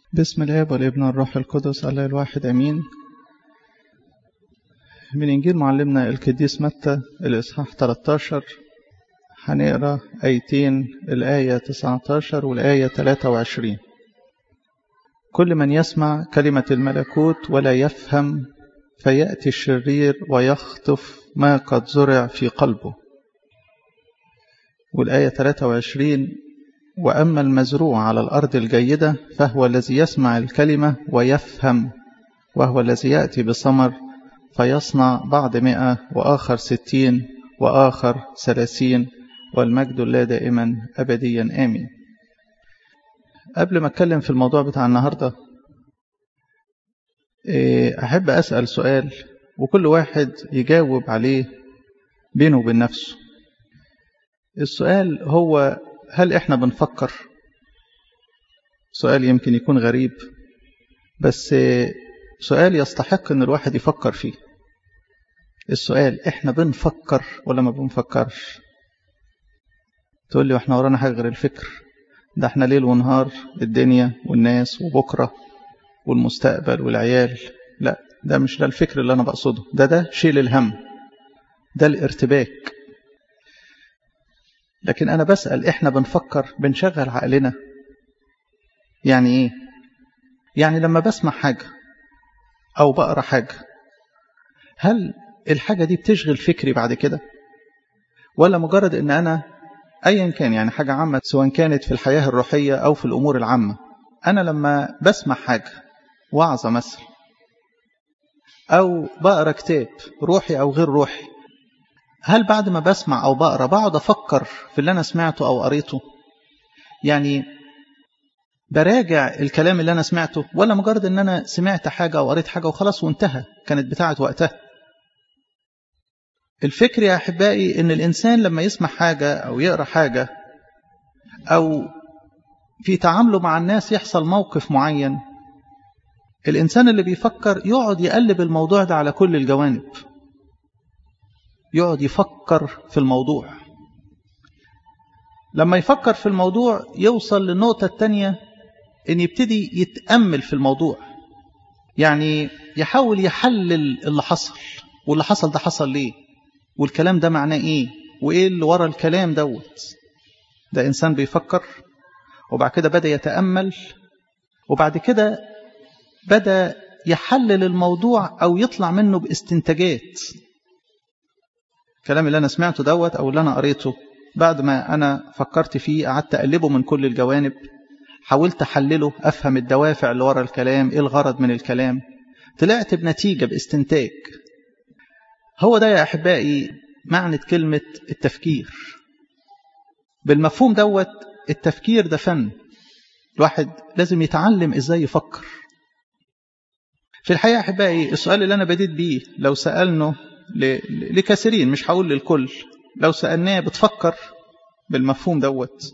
بسم الاب والابن والروح القدس الله الواحد امين من انجيل معلمنا القديس متى الاصحاح 13 هنقرا ايتين الايه 19 والايه 23 كل من يسمع كلمه الملكوت ولا يفهم فياتي الشرير ويخطف ما قد زرع في قلبه والايه 23 وأما المزروع على الأرض الجيدة فهو الذي يسمع الكلمة ويفهم وهو الذي يأتي بثمر فيصنع بعض مئة وآخر ستين وآخر ثلاثين والمجد لا دائما أبديا آمين قبل ما أتكلم في الموضوع بتاع النهاردة أحب أسأل سؤال وكل واحد يجاوب عليه بينه وبين نفسه السؤال هو هل احنا بنفكر سؤال يمكن يكون غريب بس سؤال يستحق ان الواحد يفكر فيه السؤال احنا بنفكر ولا ما بنفكرش تقول لي واحنا ورانا حاجه غير الفكر ده احنا ليل ونهار الدنيا والناس وبكره والمستقبل والعيال لا ده مش ده الفكر اللي انا بقصده ده ده شيل الهم ده الارتباك لكن أنا بسأل إحنا بنفكر بنشغل عقلنا يعني إيه؟ يعني لما بسمع حاجة أو بقرأ حاجة هل الحاجة دي بتشغل فكري بعد كده؟ ولا مجرد إن أنا أيا كان يعني حاجة عامة سواء كانت في الحياة الروحية أو في الأمور العامة أنا لما بسمع حاجة وعظة مثلا أو بقرأ كتاب روحي أو غير روحي هل بعد ما بسمع أو بقرأ بقعد أفكر في اللي أنا سمعته أو قريته يعني براجع الكلام اللي أنا سمعته ولا مجرد أن أنا سمعت حاجة أو قريت حاجة وخلاص وانتهى كانت بتاعة وقتها الفكر يا أحبائي أن الإنسان لما يسمع حاجة أو يقرأ حاجة أو في تعامله مع الناس يحصل موقف معين الإنسان اللي بيفكر يقعد يقلب الموضوع ده على كل الجوانب يقعد يفكر في الموضوع لما يفكر في الموضوع يوصل للنقطة الثانية ان يبتدي يتأمل في الموضوع يعني يحاول يحلل اللي حصل واللي حصل ده حصل ليه والكلام ده معناه ايه وايه اللي ورا الكلام دوت ده انسان بيفكر وبعد كده بدأ يتأمل وبعد كده بدأ يحلل الموضوع او يطلع منه باستنتاجات الكلام اللي أنا سمعته دوت أو اللي أنا قريته بعد ما أنا فكرت فيه قعدت أقلبه من كل الجوانب حاولت أحلله أفهم الدوافع اللي ورا الكلام إيه الغرض من الكلام طلعت بنتيجة باستنتاج هو ده يا أحبائي معنى كلمة التفكير بالمفهوم دوت التفكير ده فن الواحد لازم يتعلم إزاي يفكر في الحقيقة أحبائي السؤال اللي أنا بديت بيه لو سألنه لكثيرين مش هقول للكل لو سألناه بتفكر بالمفهوم دوت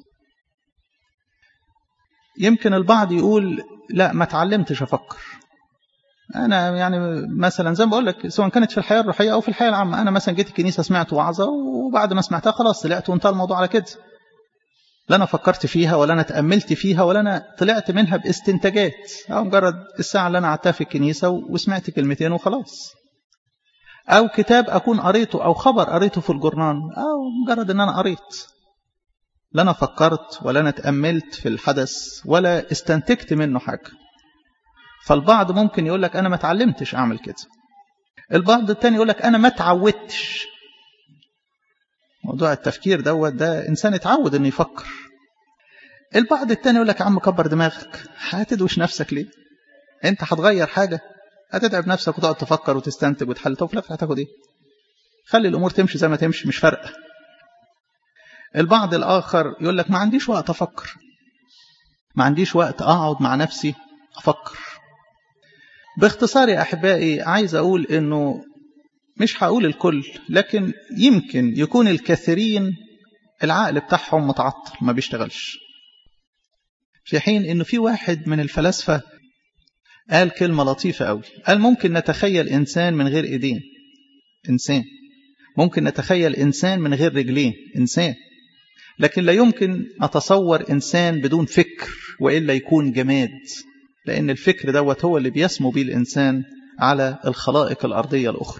يمكن البعض يقول لا ما تعلمتش أفكر أنا يعني مثلا زي ما بقول لك سواء كانت في الحياة الروحية أو في الحياة العامة أنا مثلا جيت الكنيسة سمعت وعظة وبعد ما سمعتها خلاص طلعت وانتهى الموضوع على كده لا أنا فكرت فيها ولا أنا تأملت فيها ولا أنا طلعت منها باستنتاجات أو مجرد الساعة اللي أنا قعدتها في الكنيسة وسمعت كلمتين وخلاص أو كتاب أكون قريته أو خبر قريته في الجرنان أو مجرد أن أنا قريت لا أنا فكرت ولا أنا تأملت في الحدث ولا استنتجت منه حاجة فالبعض ممكن يقول لك أنا ما تعلمتش أعمل كده البعض التاني يقول لك أنا ما تعودتش موضوع التفكير دوت ده إنسان اتعود أنه يفكر البعض التاني يقول لك يا عم كبر دماغك هتدوش نفسك ليه انت هتغير حاجة هتتعب نفسك وتقعد تفكر وتستنتج وتحلل طب في الاخر هتاخد ايه خلي الامور تمشي زي ما تمشي مش فارقه البعض الاخر يقول لك ما عنديش وقت افكر ما عنديش وقت اقعد مع نفسي افكر باختصار يا احبائي عايز اقول انه مش هقول الكل لكن يمكن يكون الكثيرين العقل بتاعهم متعطل ما بيشتغلش في حين انه في واحد من الفلاسفه قال كلمة لطيفة قوي قال ممكن نتخيل إنسان من غير إيدين إنسان ممكن نتخيل إنسان من غير رجلين إنسان لكن لا يمكن نتصور إنسان بدون فكر وإلا يكون جماد لأن الفكر دوت هو اللي بيسمو بيه الإنسان على الخلائق الأرضية الأخرى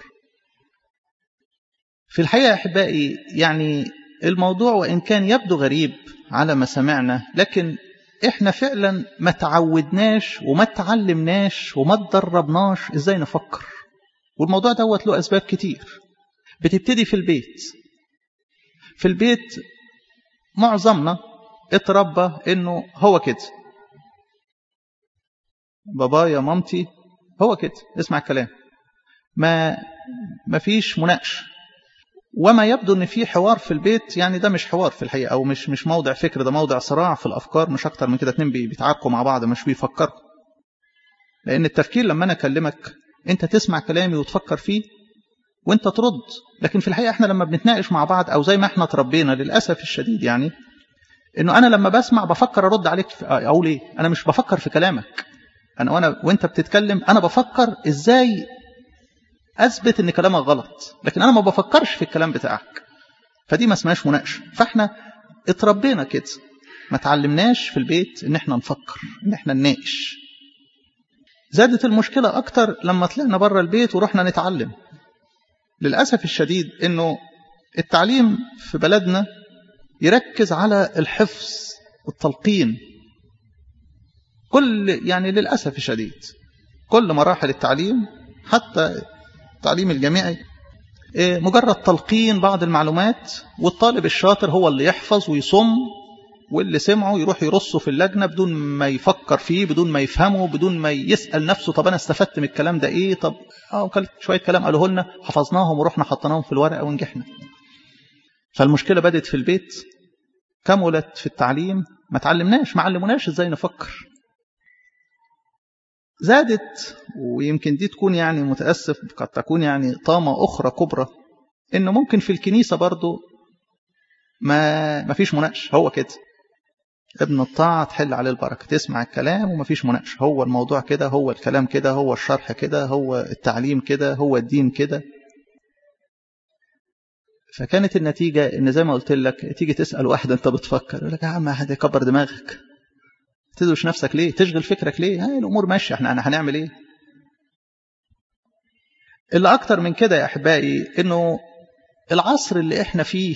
في الحقيقة أحبائي يعني الموضوع وإن كان يبدو غريب على ما سمعنا لكن إحنا فعلا ما تعودناش وما تعلمناش وما تدربناش إزاي نفكر والموضوع دوت له أسباب كتير بتبتدي في البيت في البيت معظمنا اتربى انه هو كده بابايا مامتي هو كده اسمع الكلام ما ما فيش مناقشه وما يبدو ان في حوار في البيت يعني ده مش حوار في الحقيقه او مش مش موضع فكر ده موضع صراع في الافكار مش اكتر من كده اتنين بيتعاركوا مع بعض مش بيفكروا لان التفكير لما انا اكلمك انت تسمع كلامي وتفكر فيه وانت ترد لكن في الحقيقه احنا لما بنتناقش مع بعض او زي ما احنا تربينا للاسف الشديد يعني انه انا لما بسمع بفكر ارد عليك اقول ايه انا مش بفكر في كلامك انا وانا وانت بتتكلم انا بفكر ازاي اثبت ان كلامك غلط لكن انا ما بفكرش في الكلام بتاعك فدي ما اسمهاش مناقشه فاحنا اتربينا كده ما تعلمناش في البيت ان احنا نفكر ان احنا نناقش زادت المشكله اكتر لما طلعنا بره البيت ورحنا نتعلم للاسف الشديد انه التعليم في بلدنا يركز على الحفظ والتلقين كل يعني للأسف الشديد كل مراحل التعليم حتى التعليم الجامعي مجرد تلقين بعض المعلومات والطالب الشاطر هو اللي يحفظ ويصم واللي سمعه يروح يرصه في اللجنة بدون ما يفكر فيه بدون ما يفهمه بدون ما يسأل نفسه طب أنا استفدت من الكلام ده إيه طب اه شوية كلام قالوه لنا حفظناهم ورحنا حطيناهم في الورقة ونجحنا فالمشكلة بدت في البيت كملت في التعليم ما تعلمناش ما علموناش ازاي نفكر زادت ويمكن دي تكون يعني متأسف قد تكون يعني طامة أخرى كبرى إنه ممكن في الكنيسة برضو ما ما فيش مناقشة هو كده ابن الطاعة تحل عليه البركة تسمع الكلام وما فيش مناقشة هو الموضوع كده هو الكلام كده هو الشرح كده هو التعليم كده هو الدين كده فكانت النتيجة إن زي ما قلت لك تيجي تسأل واحد أنت بتفكر يقول لك يا عم حد يكبر دماغك تدوش نفسك ليه تشغل فكرك ليه هاي الأمور ماشية احنا هنعمل ايه اللي أكتر من كده يا أحبائي إنه العصر اللي احنا فيه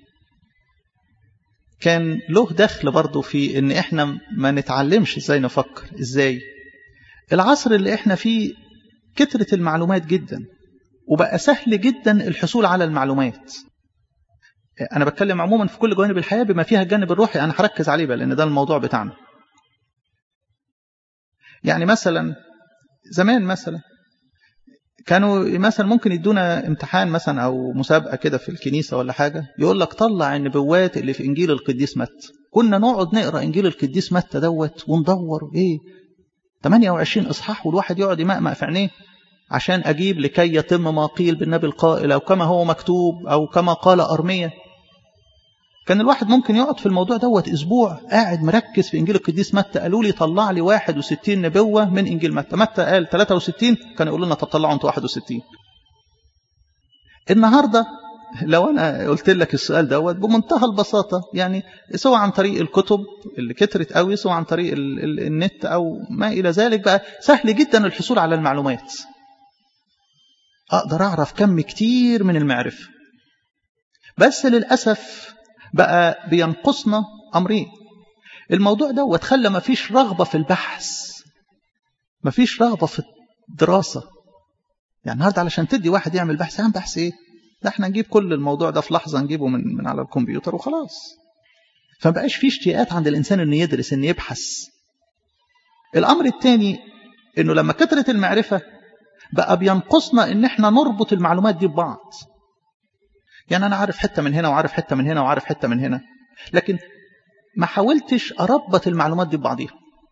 كان له دخل برضه في إن احنا ما نتعلمش ازاي نفكر ازاي العصر اللي احنا فيه كترة المعلومات جدا وبقى سهل جدا الحصول على المعلومات أنا بتكلم عموما في كل جوانب الحياة بما فيها الجانب الروحي أنا هركز عليه بقى لأن ده الموضوع بتاعنا يعني مثلا زمان مثلا كانوا مثلا ممكن يدونا امتحان مثلا أو مسابقة كده في الكنيسة ولا حاجة يقول لك طلع النبوات اللي في إنجيل القديس متى كنا نقعد نقرأ إنجيل القديس متى دوت وندور إيه 28 إصحاح والواحد يقعد يمقمق في عينيه عشان أجيب لكي يتم ما قيل بالنبي القائل أو كما هو مكتوب أو كما قال أرمية كان الواحد ممكن يقعد في الموضوع دوت أسبوع قاعد مركز في إنجيل القديس متى قالوا لي طلع لي 61 نبوة من إنجيل متى متى قال 63 كان يقول لنا طب طلعوا أنتوا 61 النهاردة لو أنا قلت لك السؤال دوت بمنتهى البساطة يعني سواء عن طريق الكتب اللي كترت قوي سواء عن طريق ال ال النت أو ما إلى ذلك بقى سهل جدا الحصول على المعلومات أقدر أعرف كم كتير من المعرفة بس للأسف بقى بينقصنا أمرين الموضوع ده وتخلى ما فيش رغبة في البحث ما فيش رغبة في الدراسة يعني النهارده علشان تدي واحد يعمل بحث عن بحث ايه ده احنا نجيب كل الموضوع ده في لحظة نجيبه من, من على الكمبيوتر وخلاص فمبقاش في اشتياقات عند الإنسان انه يدرس انه يبحث الأمر الثاني انه لما كثرت المعرفة بقى بينقصنا ان احنا نربط المعلومات دي ببعض يعني انا عارف حته من هنا وعارف حته من هنا وعارف حته من هنا لكن ما حاولتش اربط المعلومات دي ببعضيها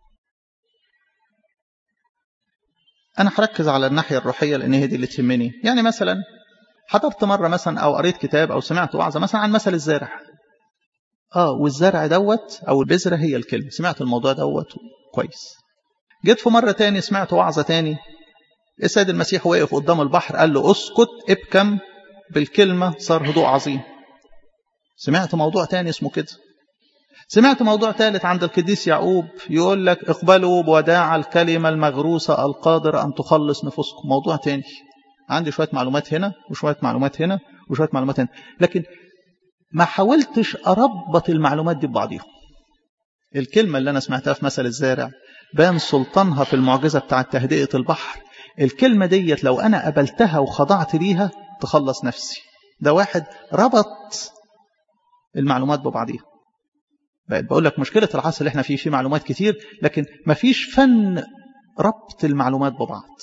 انا هركز على الناحيه الروحيه لان هي دي اللي تهمني يعني مثلا حضرت مره مثلا او قريت كتاب او سمعت وعظه مثلا عن مثل الزارع اه والزرع دوت او البذره هي الكلمه سمعت الموضوع دوت كويس جيت في مره تاني سمعت وعظه تاني السيد المسيح وقف قدام البحر قال له اسكت ابكم بالكلمة صار هدوء عظيم سمعت موضوع تاني اسمه كده سمعت موضوع ثالث عند القديس يعقوب يقول لك اقبلوا بوداع الكلمة المغروسة القادر أن تخلص نفوسكم موضوع تاني عندي شوية معلومات هنا وشوية معلومات هنا وشوية معلومات هنا لكن ما حاولتش أربط المعلومات دي ببعضيهم الكلمة اللي أنا سمعتها في مثل الزارع بان سلطانها في المعجزة بتاعة تهدئة البحر الكلمة ديت لو أنا قبلتها وخضعت ليها تخلص نفسي ده واحد ربط المعلومات ببعضيها بقيت بقول لك مشكلة العصر اللي احنا فيه فيه معلومات كتير لكن مفيش فن ربط المعلومات ببعض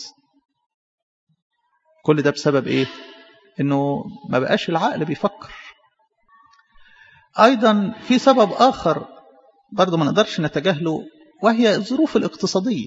كل ده بسبب ايه انه ما بقاش العقل بيفكر ايضا في سبب اخر برضه ما نقدرش نتجاهله وهي الظروف الاقتصادية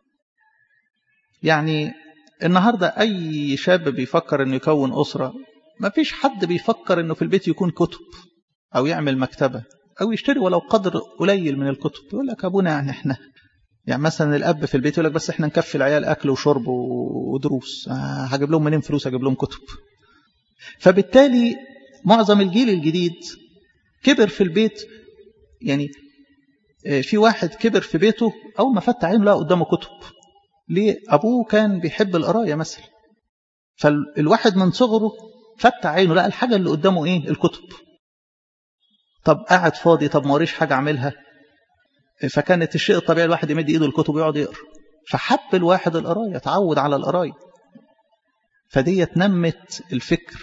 يعني النهاردة أي شاب بيفكر أنه يكون أسرة ما فيش حد بيفكر أنه في البيت يكون كتب أو يعمل مكتبة أو يشتري ولو قدر قليل من الكتب يقول لك أبونا يعني إحنا يعني مثلا الأب في البيت يقول لك بس إحنا نكفي العيال أكل وشرب ودروس آه هجيب لهم منين فلوس هجيب لهم كتب فبالتالي معظم الجيل الجديد كبر في البيت يعني في واحد كبر في بيته أول ما فتح عينه لقى قدامه كتب ليه أبوه كان بيحب القراية مثلا فالواحد من صغره فتح عينه لقى الحاجة اللي قدامه إيه الكتب طب قاعد فاضي طب ما وريش حاجة أعملها فكانت الشيء الطبيعي الواحد يمد إيده الكتب ويقعد يقرا فحب الواحد القراية تعود على القراية فديت نمت الفكر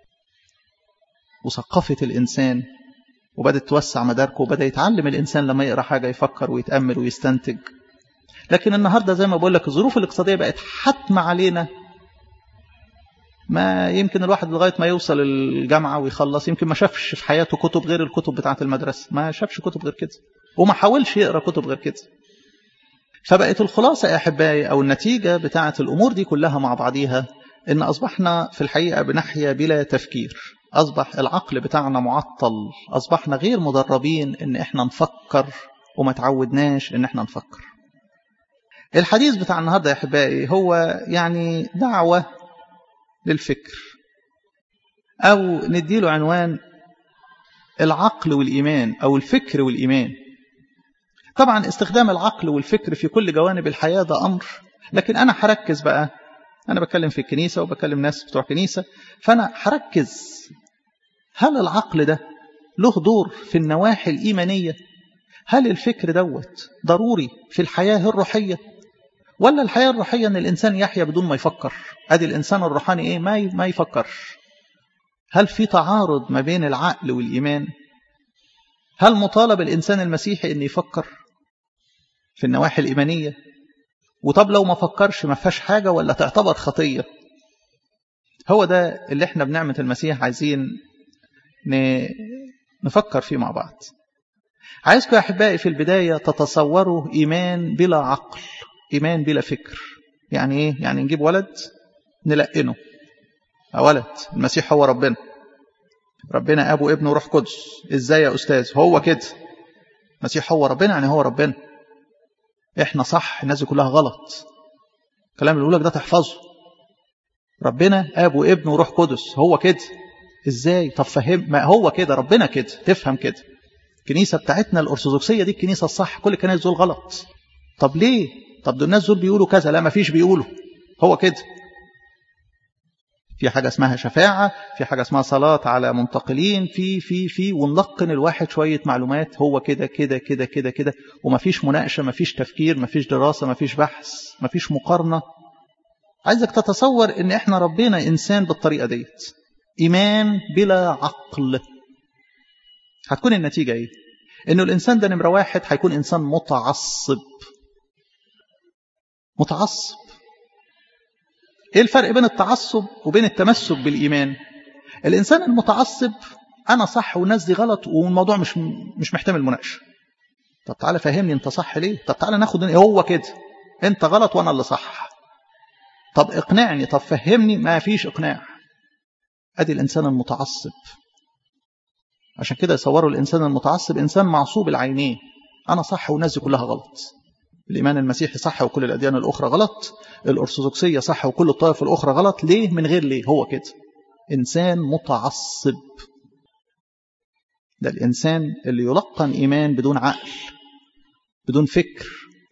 وثقفت الإنسان وبدأت توسع مداركه وبدأ يتعلم الإنسان لما يقرأ حاجة يفكر ويتأمل ويستنتج لكن النهاردة زي ما بقول لك الظروف الاقتصادية بقت حتم علينا ما يمكن الواحد لغاية ما يوصل الجامعة ويخلص يمكن ما شافش في حياته كتب غير الكتب بتاعة المدرسة ما شافش كتب غير كده وما حاولش يقرأ كتب غير كده فبقت الخلاصة يا أحبائي أو النتيجة بتاعة الأمور دي كلها مع بعضيها إن أصبحنا في الحقيقة بنحيا بلا تفكير أصبح العقل بتاعنا معطل أصبحنا غير مدربين إن إحنا نفكر وما تعودناش إن إحنا نفكر الحديث بتاع النهاردة يا أحبائي هو يعني دعوة للفكر أو نديله عنوان العقل والإيمان أو الفكر والإيمان طبعا استخدام العقل والفكر في كل جوانب الحياة ده أمر لكن أنا هركز بقى أنا بتكلم في الكنيسة وبكلم ناس بتوع كنيسة فأنا هركز هل العقل ده له دور في النواحي الإيمانية هل الفكر دوت ضروري في الحياة الروحية ولا الحياة الروحية أن الإنسان يحيا بدون ما يفكر أدي الإنسان الروحاني إيه ما ما يفكرش هل في تعارض ما بين العقل والإيمان هل مطالب الإنسان المسيحي أن يفكر في النواحي الإيمانية وطب لو ما فكرش ما فيهاش حاجة ولا تعتبر خطية هو ده اللي احنا بنعمة المسيح عايزين نفكر فيه مع بعض عايزكم يا أحبائي في البداية تتصوروا إيمان بلا عقل إيمان بلا فكر يعني إيه؟ يعني نجيب ولد نلقنه ولد المسيح هو ربنا ربنا أبو ابن وروح قدس إزاي يا أستاذ هو كده المسيح هو ربنا يعني هو ربنا إحنا صح الناس دي كلها غلط الكلام اللي لك ده تحفظه ربنا أبو ابن وروح قدس هو كده إزاي طب فهم ما هو كده ربنا كده تفهم كده الكنيسة بتاعتنا الأرثوذكسية دي الكنيسة الصح كل الكنائس دول غلط طب ليه طب دول الناس دول بيقولوا كذا لا ما فيش بيقولوا هو كده في حاجة اسمها شفاعة في حاجة اسمها صلاة على منتقلين في في في ونلقن الواحد شوية معلومات هو كده كده كده كده كده ومفيش مناقشة مفيش تفكير مفيش دراسة مفيش بحث مفيش مقارنة عايزك تتصور ان احنا ربنا انسان بالطريقة ديت ايمان بلا عقل هتكون النتيجة ايه انه الانسان ده نمرة واحد هيكون انسان متعصب متعصب ايه الفرق بين التعصب وبين التمسك بالايمان الانسان المتعصب انا صح والناس دي غلط والموضوع مش مش محتمل مناقشه طب تعالى فهمني انت صح ليه طب تعالى ناخد هو كده انت غلط وانا اللي صح طب اقنعني طب فهمني ما فيش اقناع ادي الانسان المتعصب عشان كده يصوروا الانسان المتعصب انسان معصوب العينين انا صح والناس دي كلها غلط الإيمان المسيحي صح وكل الأديان الأخرى غلط الأرثوذكسية صح وكل الطائف الأخرى غلط ليه من غير ليه هو كده إنسان متعصب ده الإنسان اللي يلقن إيمان بدون عقل بدون فكر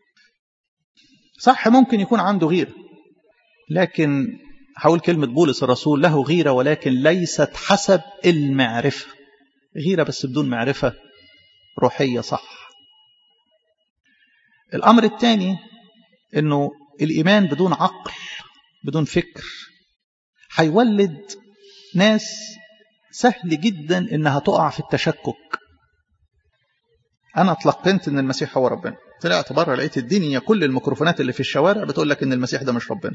صح ممكن يكون عنده غيرة لكن حول كلمة بولس الرسول له غيرة ولكن ليست حسب المعرفة غيرة بس بدون معرفة روحية صح الأمر الثاني أنه الإيمان بدون عقل بدون فكر هيولد ناس سهل جدا انها تقع في التشكك انا اتلقنت ان المسيح هو ربنا طلعت بره لقيت الدنيا كل الميكروفونات اللي في الشوارع بتقول لك ان المسيح ده مش ربنا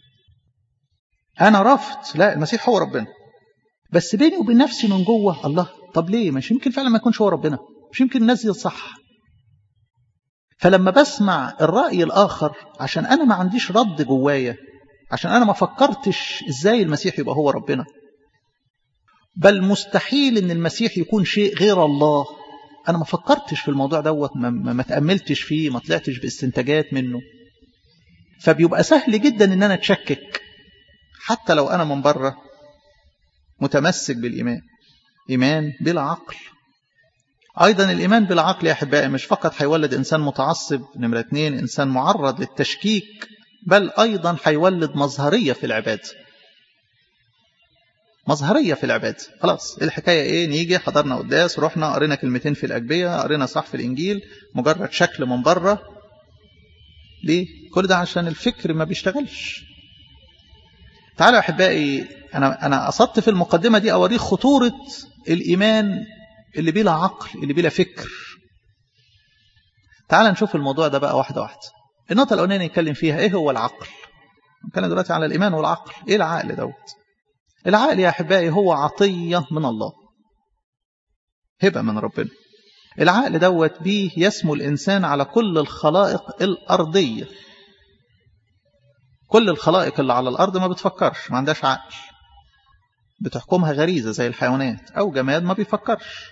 انا رفض لا المسيح هو ربنا بس بيني وبين نفسي من جوه الله طب ليه مش يمكن فعلا ما يكونش هو ربنا مش يمكن الناس دي صح فلما بسمع الرأي الآخر عشان أنا ما عنديش رد جوايا عشان أنا ما فكرتش إزاي المسيح يبقى هو ربنا بل مستحيل ان المسيح يكون شيء غير الله انا ما فكرتش في الموضوع دوت ما, ما تاملتش فيه ما طلعتش باستنتاجات منه فبيبقى سهل جدا ان انا اتشكك حتى لو انا من بره متمسك بالايمان ايمان بلا عقل ايضا الايمان بلا عقل يا احبائي مش فقط هيولد انسان متعصب نمره اتنين انسان معرض للتشكيك بل ايضا هيولد مظهريه في العباده مظهرية في العبادة خلاص الحكاية ايه نيجي حضرنا قداس رحنا قرينا كلمتين في الأجبية قرينا صح في الإنجيل مجرد شكل من بره ليه كل ده عشان الفكر ما بيشتغلش تعالوا أحبائي أنا, أنا قصدت في المقدمة دي أوريك خطورة الإيمان اللي بلا عقل اللي بلا فكر تعال نشوف الموضوع ده بقى واحدة واحدة النقطة الأولانية نتكلم فيها إيه هو العقل نتكلم دلوقتي على الإيمان والعقل إيه العقل دوت العقل يا أحبائي هو عطية من الله هبة من ربنا العقل دوت بيه يسمو الإنسان على كل الخلائق الأرضية كل الخلائق اللي على الأرض ما بتفكرش ما عندهاش عقل بتحكمها غريزة زي الحيوانات أو جماد ما بيفكرش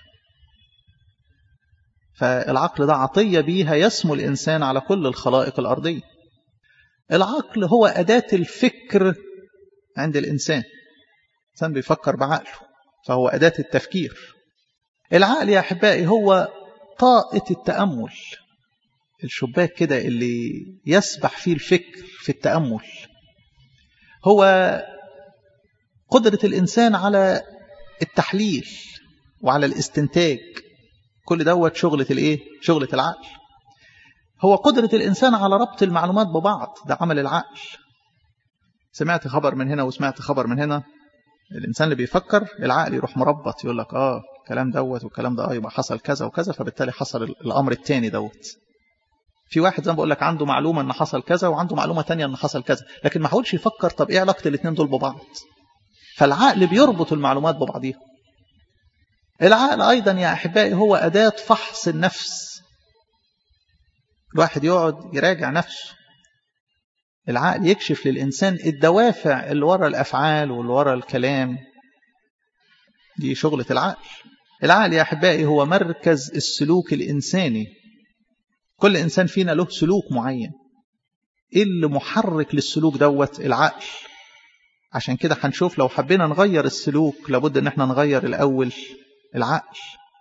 فالعقل ده عطية بيها يسمو الإنسان على كل الخلائق الأرضية العقل هو أداة الفكر عند الإنسان الإنسان بيفكر بعقله فهو أداة التفكير العقل يا أحبائي هو طاقة التأمل الشباك كده اللي يسبح فيه الفكر في التأمل هو قدرة الإنسان على التحليل وعلى الاستنتاج كل دوت شغلة الإيه؟ شغلة العقل هو قدرة الإنسان على ربط المعلومات ببعض ده عمل العقل سمعت خبر من هنا وسمعت خبر من هنا الإنسان اللي بيفكر العقل يروح مربط يقول لك آه الكلام دوت والكلام ده آه يبقى حصل كذا وكذا فبالتالي حصل الأمر الثاني دوت في واحد زي ما بقول لك عنده معلومة ان حصل كذا وعنده معلومة تانية ان حصل كذا لكن ما حاولش يفكر طب ايه علاقة الاثنين دول ببعض فالعقل بيربط المعلومات ببعضيها العقل ايضا يا احبائي هو اداة فحص النفس الواحد يقعد يراجع نفسه العقل يكشف للإنسان الدوافع اللي ورا الأفعال واللي ورا الكلام دي شغلة العقل العقل يا أحبائي هو مركز السلوك الإنساني كل إنسان فينا له سلوك معين إيه اللي محرك للسلوك دوت العقل عشان كده هنشوف لو حبينا نغير السلوك لابد ان احنا نغير الأول العقل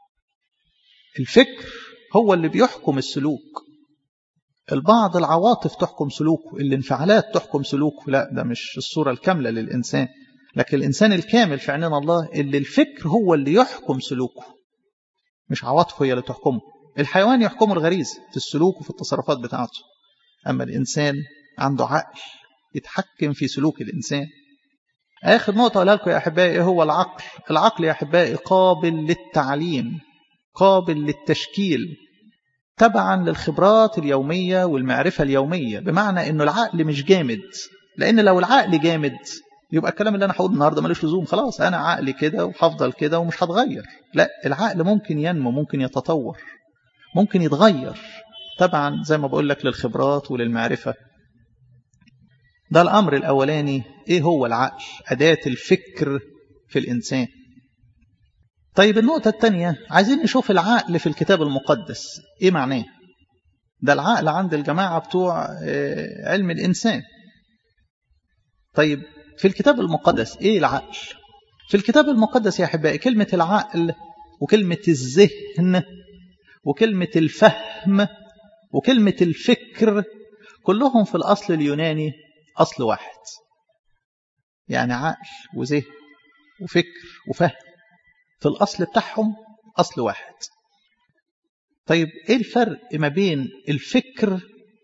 الفكر هو اللي بيحكم السلوك البعض العواطف تحكم سلوكه الانفعالات تحكم سلوكه لا ده مش الصورة الكاملة للإنسان لكن الإنسان الكامل في عيننا الله اللي الفكر هو اللي يحكم سلوكه مش عواطفه هي اللي تحكمه الحيوان يحكمه الغريزة في السلوك وفي التصرفات بتاعته أما الإنسان عنده عقل يتحكم في سلوك الإنسان آخر نقطة أقولها لكم يا أحبائي هو العقل العقل يا أحبائي قابل للتعليم قابل للتشكيل تبعا للخبرات اليومية والمعرفة اليومية بمعنى أنه العقل مش جامد لأن لو العقل جامد يبقى الكلام اللي أنا هقوله النهاردة ملوش لزوم خلاص أنا عقلي كده وهفضل كده ومش هتغير لا العقل ممكن ينمو ممكن يتطور ممكن يتغير طبعا زي ما بقول لك للخبرات وللمعرفة ده الأمر الأولاني إيه هو العقل أداة الفكر في الإنسان طيب النقطة الثانية عايزين نشوف العقل في الكتاب المقدس إيه معناه ده العقل عند الجماعة بتوع علم الإنسان طيب في الكتاب المقدس إيه العقل في الكتاب المقدس يا أحبائي كلمة العقل وكلمة الذهن وكلمة الفهم وكلمة الفكر كلهم في الأصل اليوناني أصل واحد يعني عقل وذهن وفكر وفهم في الأصل بتاعهم أصل واحد طيب إيه الفرق ما بين الفكر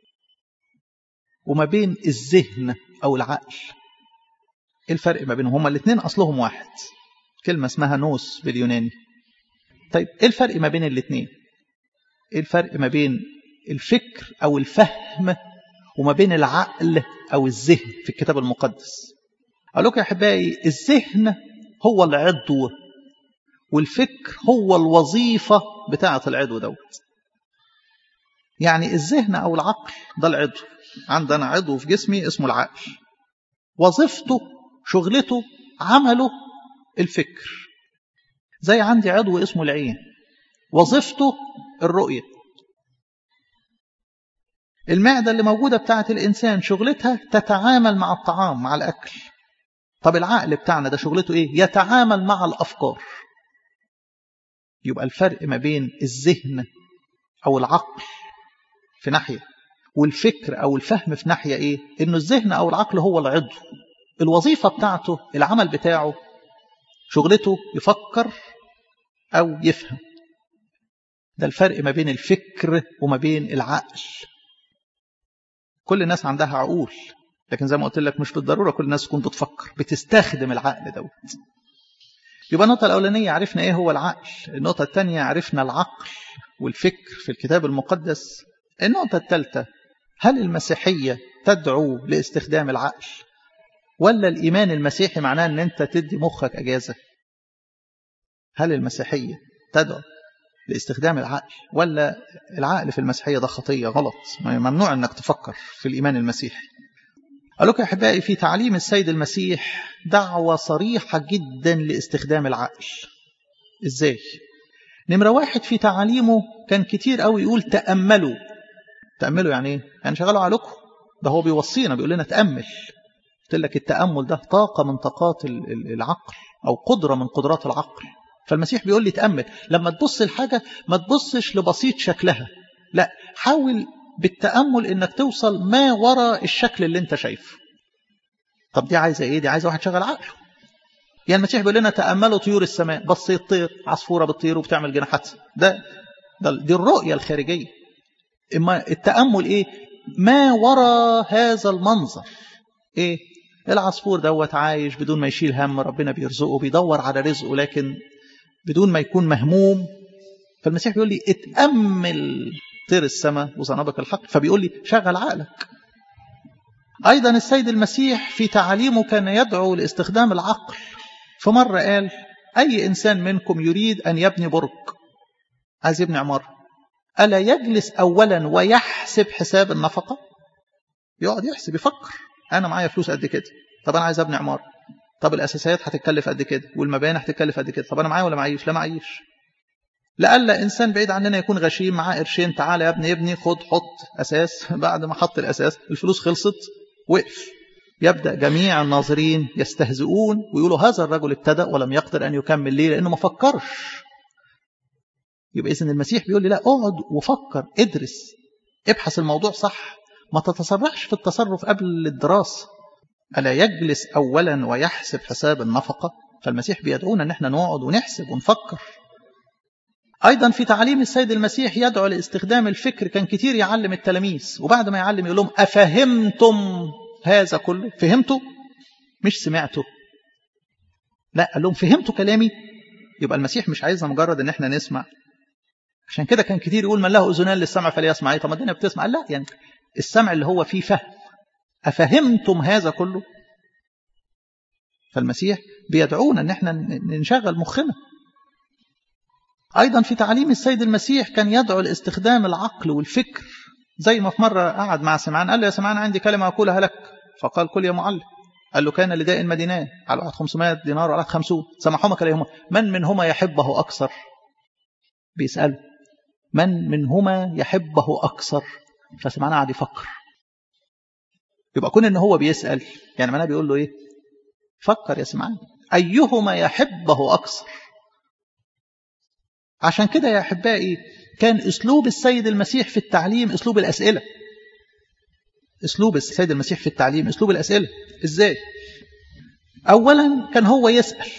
وما بين الذهن أو العقل إيه الفرق ما بينهم هما الاثنين أصلهم واحد كلمة اسمها نوس باليوناني طيب إيه الفرق ما بين الاثنين إيه الفرق ما بين الفكر أو الفهم وما بين العقل أو الذهن في الكتاب المقدس أقول لكم يا أحبائي الذهن هو العضو والفكر هو الوظيفة بتاعة العضو دوت يعني الذهن أو العقل ده العضو عندنا عضو في جسمي اسمه العقل وظيفته شغلته عمله الفكر زي عندي عضو اسمه العين وظيفته الرؤية المعدة اللي موجودة بتاعة الإنسان شغلتها تتعامل مع الطعام مع الأكل طب العقل بتاعنا ده شغلته إيه يتعامل مع الأفكار يبقى الفرق ما بين الذهن أو العقل في ناحية والفكر أو الفهم في ناحية إيه إنه الذهن أو العقل هو العضو الوظيفة بتاعته العمل بتاعه شغلته يفكر أو يفهم ده الفرق ما بين الفكر وما بين العقل كل الناس عندها عقول لكن زي ما قلت لك مش بالضرورة كل الناس تكون بتفكر بتستخدم العقل دوت يبقى النقطة الأولانية عرفنا إيه هو العقل النقطة الثانية عرفنا العقل والفكر في الكتاب المقدس النقطة الثالثة هل المسيحية تدعو لاستخدام العقل ولا الإيمان المسيحي معناه أن أنت تدي مخك أجازة هل المسيحية تدعو لاستخدام العقل ولا العقل في المسيحية ده خطية غلط ممنوع أنك تفكر في الإيمان المسيحي قال لكم يا أحبائي في تعليم السيد المسيح دعوة صريحة جدا لاستخدام العقل إزاي؟ نمرة واحد في تعاليمه كان كتير قوي يقول تأملوا تأملوا يعني إيه؟ يعني شغلوا عليكم ده هو بيوصينا بيقول لنا تأمل قلت لك التأمل ده طاقة من طاقات العقل أو قدرة من قدرات العقل فالمسيح بيقول لي تأمل لما تبص الحاجة ما تبصش لبسيط شكلها لا حاول بالتأمل انك توصل ما وراء الشكل اللي انت شايفه طب دي عايزة ايه دي عايزة واحد شغل عقله يعني المسيح بيقول لنا تأملوا طيور السماء بصيت طير عصفورة بتطير وبتعمل جناحات ده, ده دي الرؤية الخارجية اما التأمل ايه ما وراء هذا المنظر ايه العصفور دوت عايش بدون ما يشيل هم ربنا بيرزقه بيدور على رزقه لكن بدون ما يكون مهموم فالمسيح بيقول لي اتأمل طير السماء وزنابك الحق فبيقول لي شغل عقلك أيضا السيد المسيح في تعاليمه كان يدعو لاستخدام العقل فمرة قال أي إنسان منكم يريد أن يبني برج عايز يبني عمارة ألا يجلس أولا ويحسب حساب النفقة يقعد يحسب يفكر أنا معايا فلوس قد كده طب أنا عايز أبني عمارة طب الأساسيات هتتكلف قد كده والمباني هتتكلف قد كده طب أنا معايا ولا معيش لا معيش لألا إنسان بعيد عننا يكون غشيم معاه قرشين تعالى يا ابني ابني خد حط أساس بعد ما حط الأساس الفلوس خلصت وقف يبدأ جميع الناظرين يستهزئون ويقولوا هذا الرجل ابتدأ ولم يقدر أن يكمل ليه لأنه ما فكرش يبقى إذن المسيح بيقول لي لا اقعد وفكر ادرس ابحث الموضوع صح ما تتسرعش في التصرف قبل الدراسة ألا يجلس أولا ويحسب حساب النفقة فالمسيح بيدعونا أن احنا نقعد ونحسب ونفكر أيضا في تعليم السيد المسيح يدعو لاستخدام الفكر كان كتير يعلم التلاميذ وبعد ما يعلم يقول لهم أفهمتم هذا كله فهمتوا مش سمعتوا لا قال لهم فهمتوا كلامي يبقى المسيح مش عايزنا مجرد ان احنا نسمع عشان كده كان كتير يقول من له اذنان للسمع فليسمع طب ما الدنيا بتسمع لا يعني السمع اللي هو فيه فهم افهمتم هذا كله فالمسيح بيدعونا ان احنا نشغل مخنا أيضا في تعليم السيد المسيح كان يدعو لاستخدام العقل والفكر زي ما في مرة قعد مع سمعان قال له يا سمعان عندي كلمة أقولها لك فقال كل يا معلم قال له كان لداء مدينان على واحد 500 دينار وعلى 50 سمحهما كليهما من منهما يحبه أكثر بيسأله من منهما يحبه أكثر فسمعان قعد يفكر يبقى كون ان هو بيسأل يعني معناه بيقول له ايه فكر يا سمعان أيهما يحبه أكثر عشان كده يا أحبائي كان أسلوب السيد المسيح في التعليم أسلوب الأسئلة أسلوب السيد المسيح في التعليم أسلوب الأسئلة إزاي؟ أولا كان هو يسأل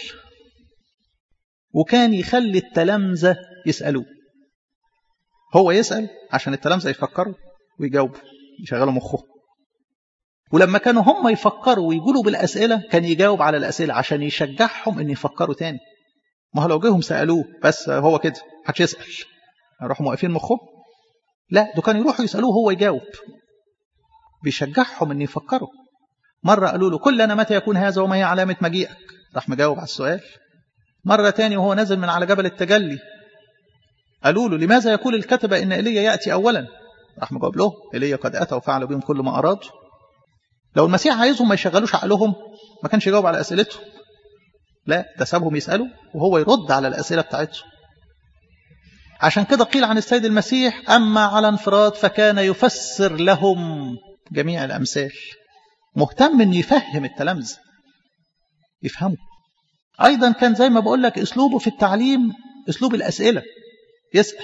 وكان يخلي التلامذة يسألوه هو يسأل عشان التلامذة يفكروا ويجاوبوا يشغلوا مخهم ولما كانوا هم يفكروا ويقولوا بالأسئلة كان يجاوب على الأسئلة عشان يشجعهم أن يفكروا تاني ما هو لو جيهم سألوه بس هو كده محدش يسأل يروحوا موقفين مخهم لا ده كانوا يروحوا يسألوه هو يجاوب بيشجعهم أن يفكروا مرة قالوا له كلنا متى يكون هذا وما هي علامة مجيئك راح مجاوب على السؤال مرة تاني وهو نازل من على جبل التجلي قالوا له لماذا يقول الكتبة إن إيليا يأتي أولا راح مجاوب له إيليا قد أتى وفعل بهم كل ما أرادوا لو المسيح عايزهم ما يشغلوش عقلهم ما كانش يجاوب على أسئلتهم لا ده سابهم يسألوا وهو يرد على الأسئلة بتاعتهم عشان كده قيل عن السيد المسيح أما على انفراد فكان يفسر لهم جميع الأمثال مهتم أن يفهم التلامذة يفهموا أيضا كان زي ما بقول لك أسلوبه في التعليم أسلوب الأسئلة يسأل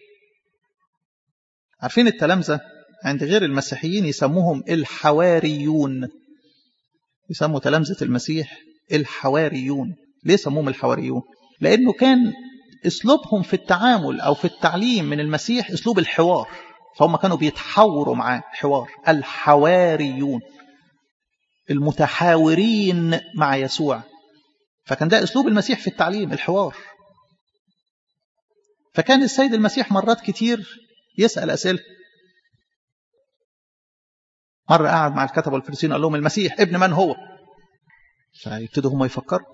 عارفين التلامذة عند غير المسيحيين يسموهم الحواريون يسموا تلامذة المسيح الحواريون ليه سموهم الحواريون لأنه كان أسلوبهم في التعامل أو في التعليم من المسيح أسلوب الحوار فهم كانوا بيتحاوروا معاه حوار الحواريون المتحاورين مع يسوع فكان ده أسلوب المسيح في التعليم الحوار فكان السيد المسيح مرات كتير يسأل أسئلة مرة قعد مع الكتبة والفريسيين قال لهم المسيح ابن من هو فيبتدوا هم يفكروا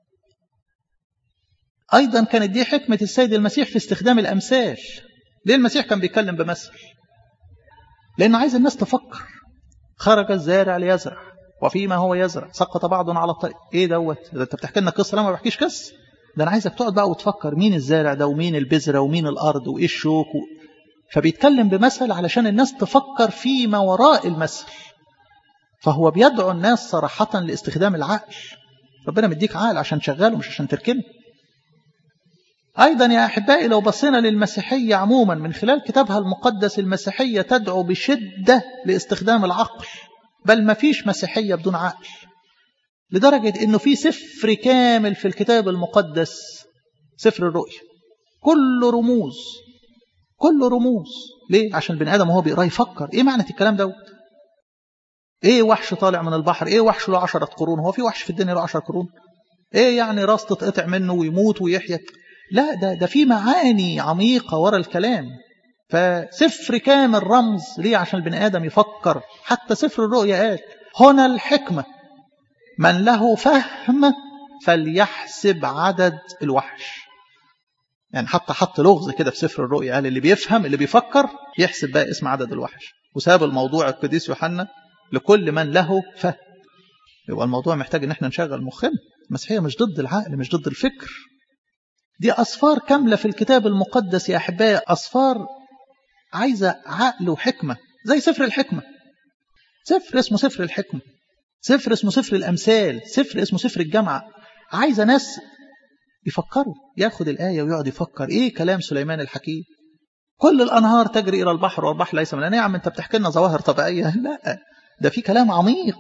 أيضا كانت دي حكمة السيد المسيح في استخدام الأمثال ليه المسيح كان بيتكلم بمثل لأنه عايز الناس تفكر خرج الزارع ليزرع وفيما هو يزرع سقط بعض على الطريق ايه دوت ده انت بتحكي لنا قصه لا ما بحكيش قصه ده انا عايزك تقعد بقى وتفكر مين الزارع ده ومين البذره ومين الارض وايه الشوك و... فبيتكلم بمثل علشان الناس تفكر فيما وراء المثل فهو بيدعو الناس صراحة لاستخدام العقل ربنا مديك عقل عشان تشغله مش عشان تركنه أيضا يا أحبائي لو بصينا للمسيحية عموما من خلال كتابها المقدس المسيحية تدعو بشدة لاستخدام العقل بل ما فيش مسيحية بدون عقل لدرجة أنه في سفر كامل في الكتاب المقدس سفر الرؤيا كله رموز كله رموز ليه؟ عشان البني آدم وهو بيقراه يفكر إيه معنى الكلام دوت؟ إيه وحش طالع من البحر؟ إيه وحش له عشرة قرون؟ هو في وحش في الدنيا له عشرة قرون؟ إيه يعني راس تتقطع منه ويموت ويحيى؟ لا ده ده في معاني عميقة ورا الكلام فسفر كامل رمز ليه عشان البني آدم يفكر حتى سفر الرؤيا قال هنا الحكمة من له فهم فليحسب عدد الوحش يعني حتى حط لغز كده في سفر الرؤيا قال اللي بيفهم اللي بيفكر يحسب بقى اسم عدد الوحش وساب الموضوع القديس يوحنا لكل من له فهم يبقى الموضوع محتاج ان احنا نشغل مخنا المسيحيه مش ضد العقل مش ضد الفكر دي أصفار كاملة في الكتاب المقدس يا أحبائي أصفار عايزة عقل وحكمة زي سفر الحكمة سفر اسمه سفر الحكمة سفر اسمه سفر الأمثال سفر اسمه سفر الجامعة عايزة ناس يفكروا ياخد الآية ويقعد يفكر إيه كلام سليمان الحكيم كل الأنهار تجري إلى البحر والبحر ليس من يا عم أنت بتحكي لنا ظواهر طبيعية لا ده في كلام عميق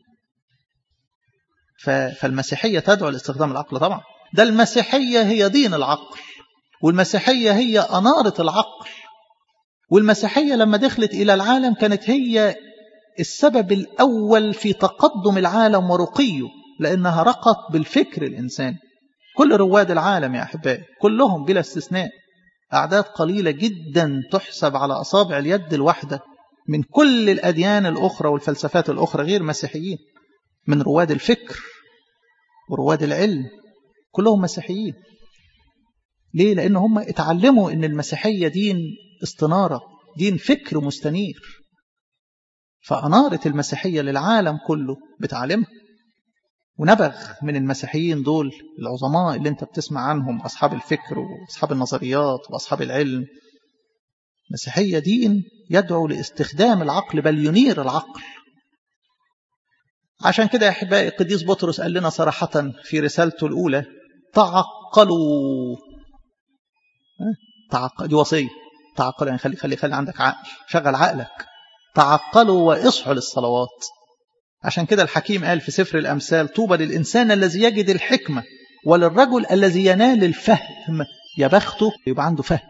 فالمسيحية تدعو لاستخدام العقل طبعا ده المسيحية هي دين العقل والمسيحية هي أنارة العقل والمسيحية لما دخلت إلى العالم كانت هي السبب الأول في تقدم العالم ورقيه لأنها رقت بالفكر الإنساني كل رواد العالم يا أحبائي كلهم بلا استثناء أعداد قليلة جدا تحسب على أصابع اليد الواحدة من كل الأديان الأخرى والفلسفات الأخرى غير مسيحيين من رواد الفكر ورواد العلم كلهم مسيحيين ليه؟ لأن هم اتعلموا أن المسيحية دين استنارة دين فكر مستنير فأنارت المسيحية للعالم كله بتعلمها ونبغ من المسيحيين دول العظماء اللي انت بتسمع عنهم أصحاب الفكر وأصحاب النظريات وأصحاب العلم المسيحية دين يدعو لاستخدام العقل بل ينير العقل عشان كده يا أحبائي القديس بطرس قال لنا صراحة في رسالته الأولى تعقلوا تعقل دي وصية تعقل يعني خلي خلي خلي عندك عقل شغل عقلك تعقلوا واصحوا للصلوات عشان كده الحكيم قال في سفر الأمثال طوبى للإنسان الذي يجد الحكمة وللرجل الذي ينال الفهم يا بخته يبقى عنده فهم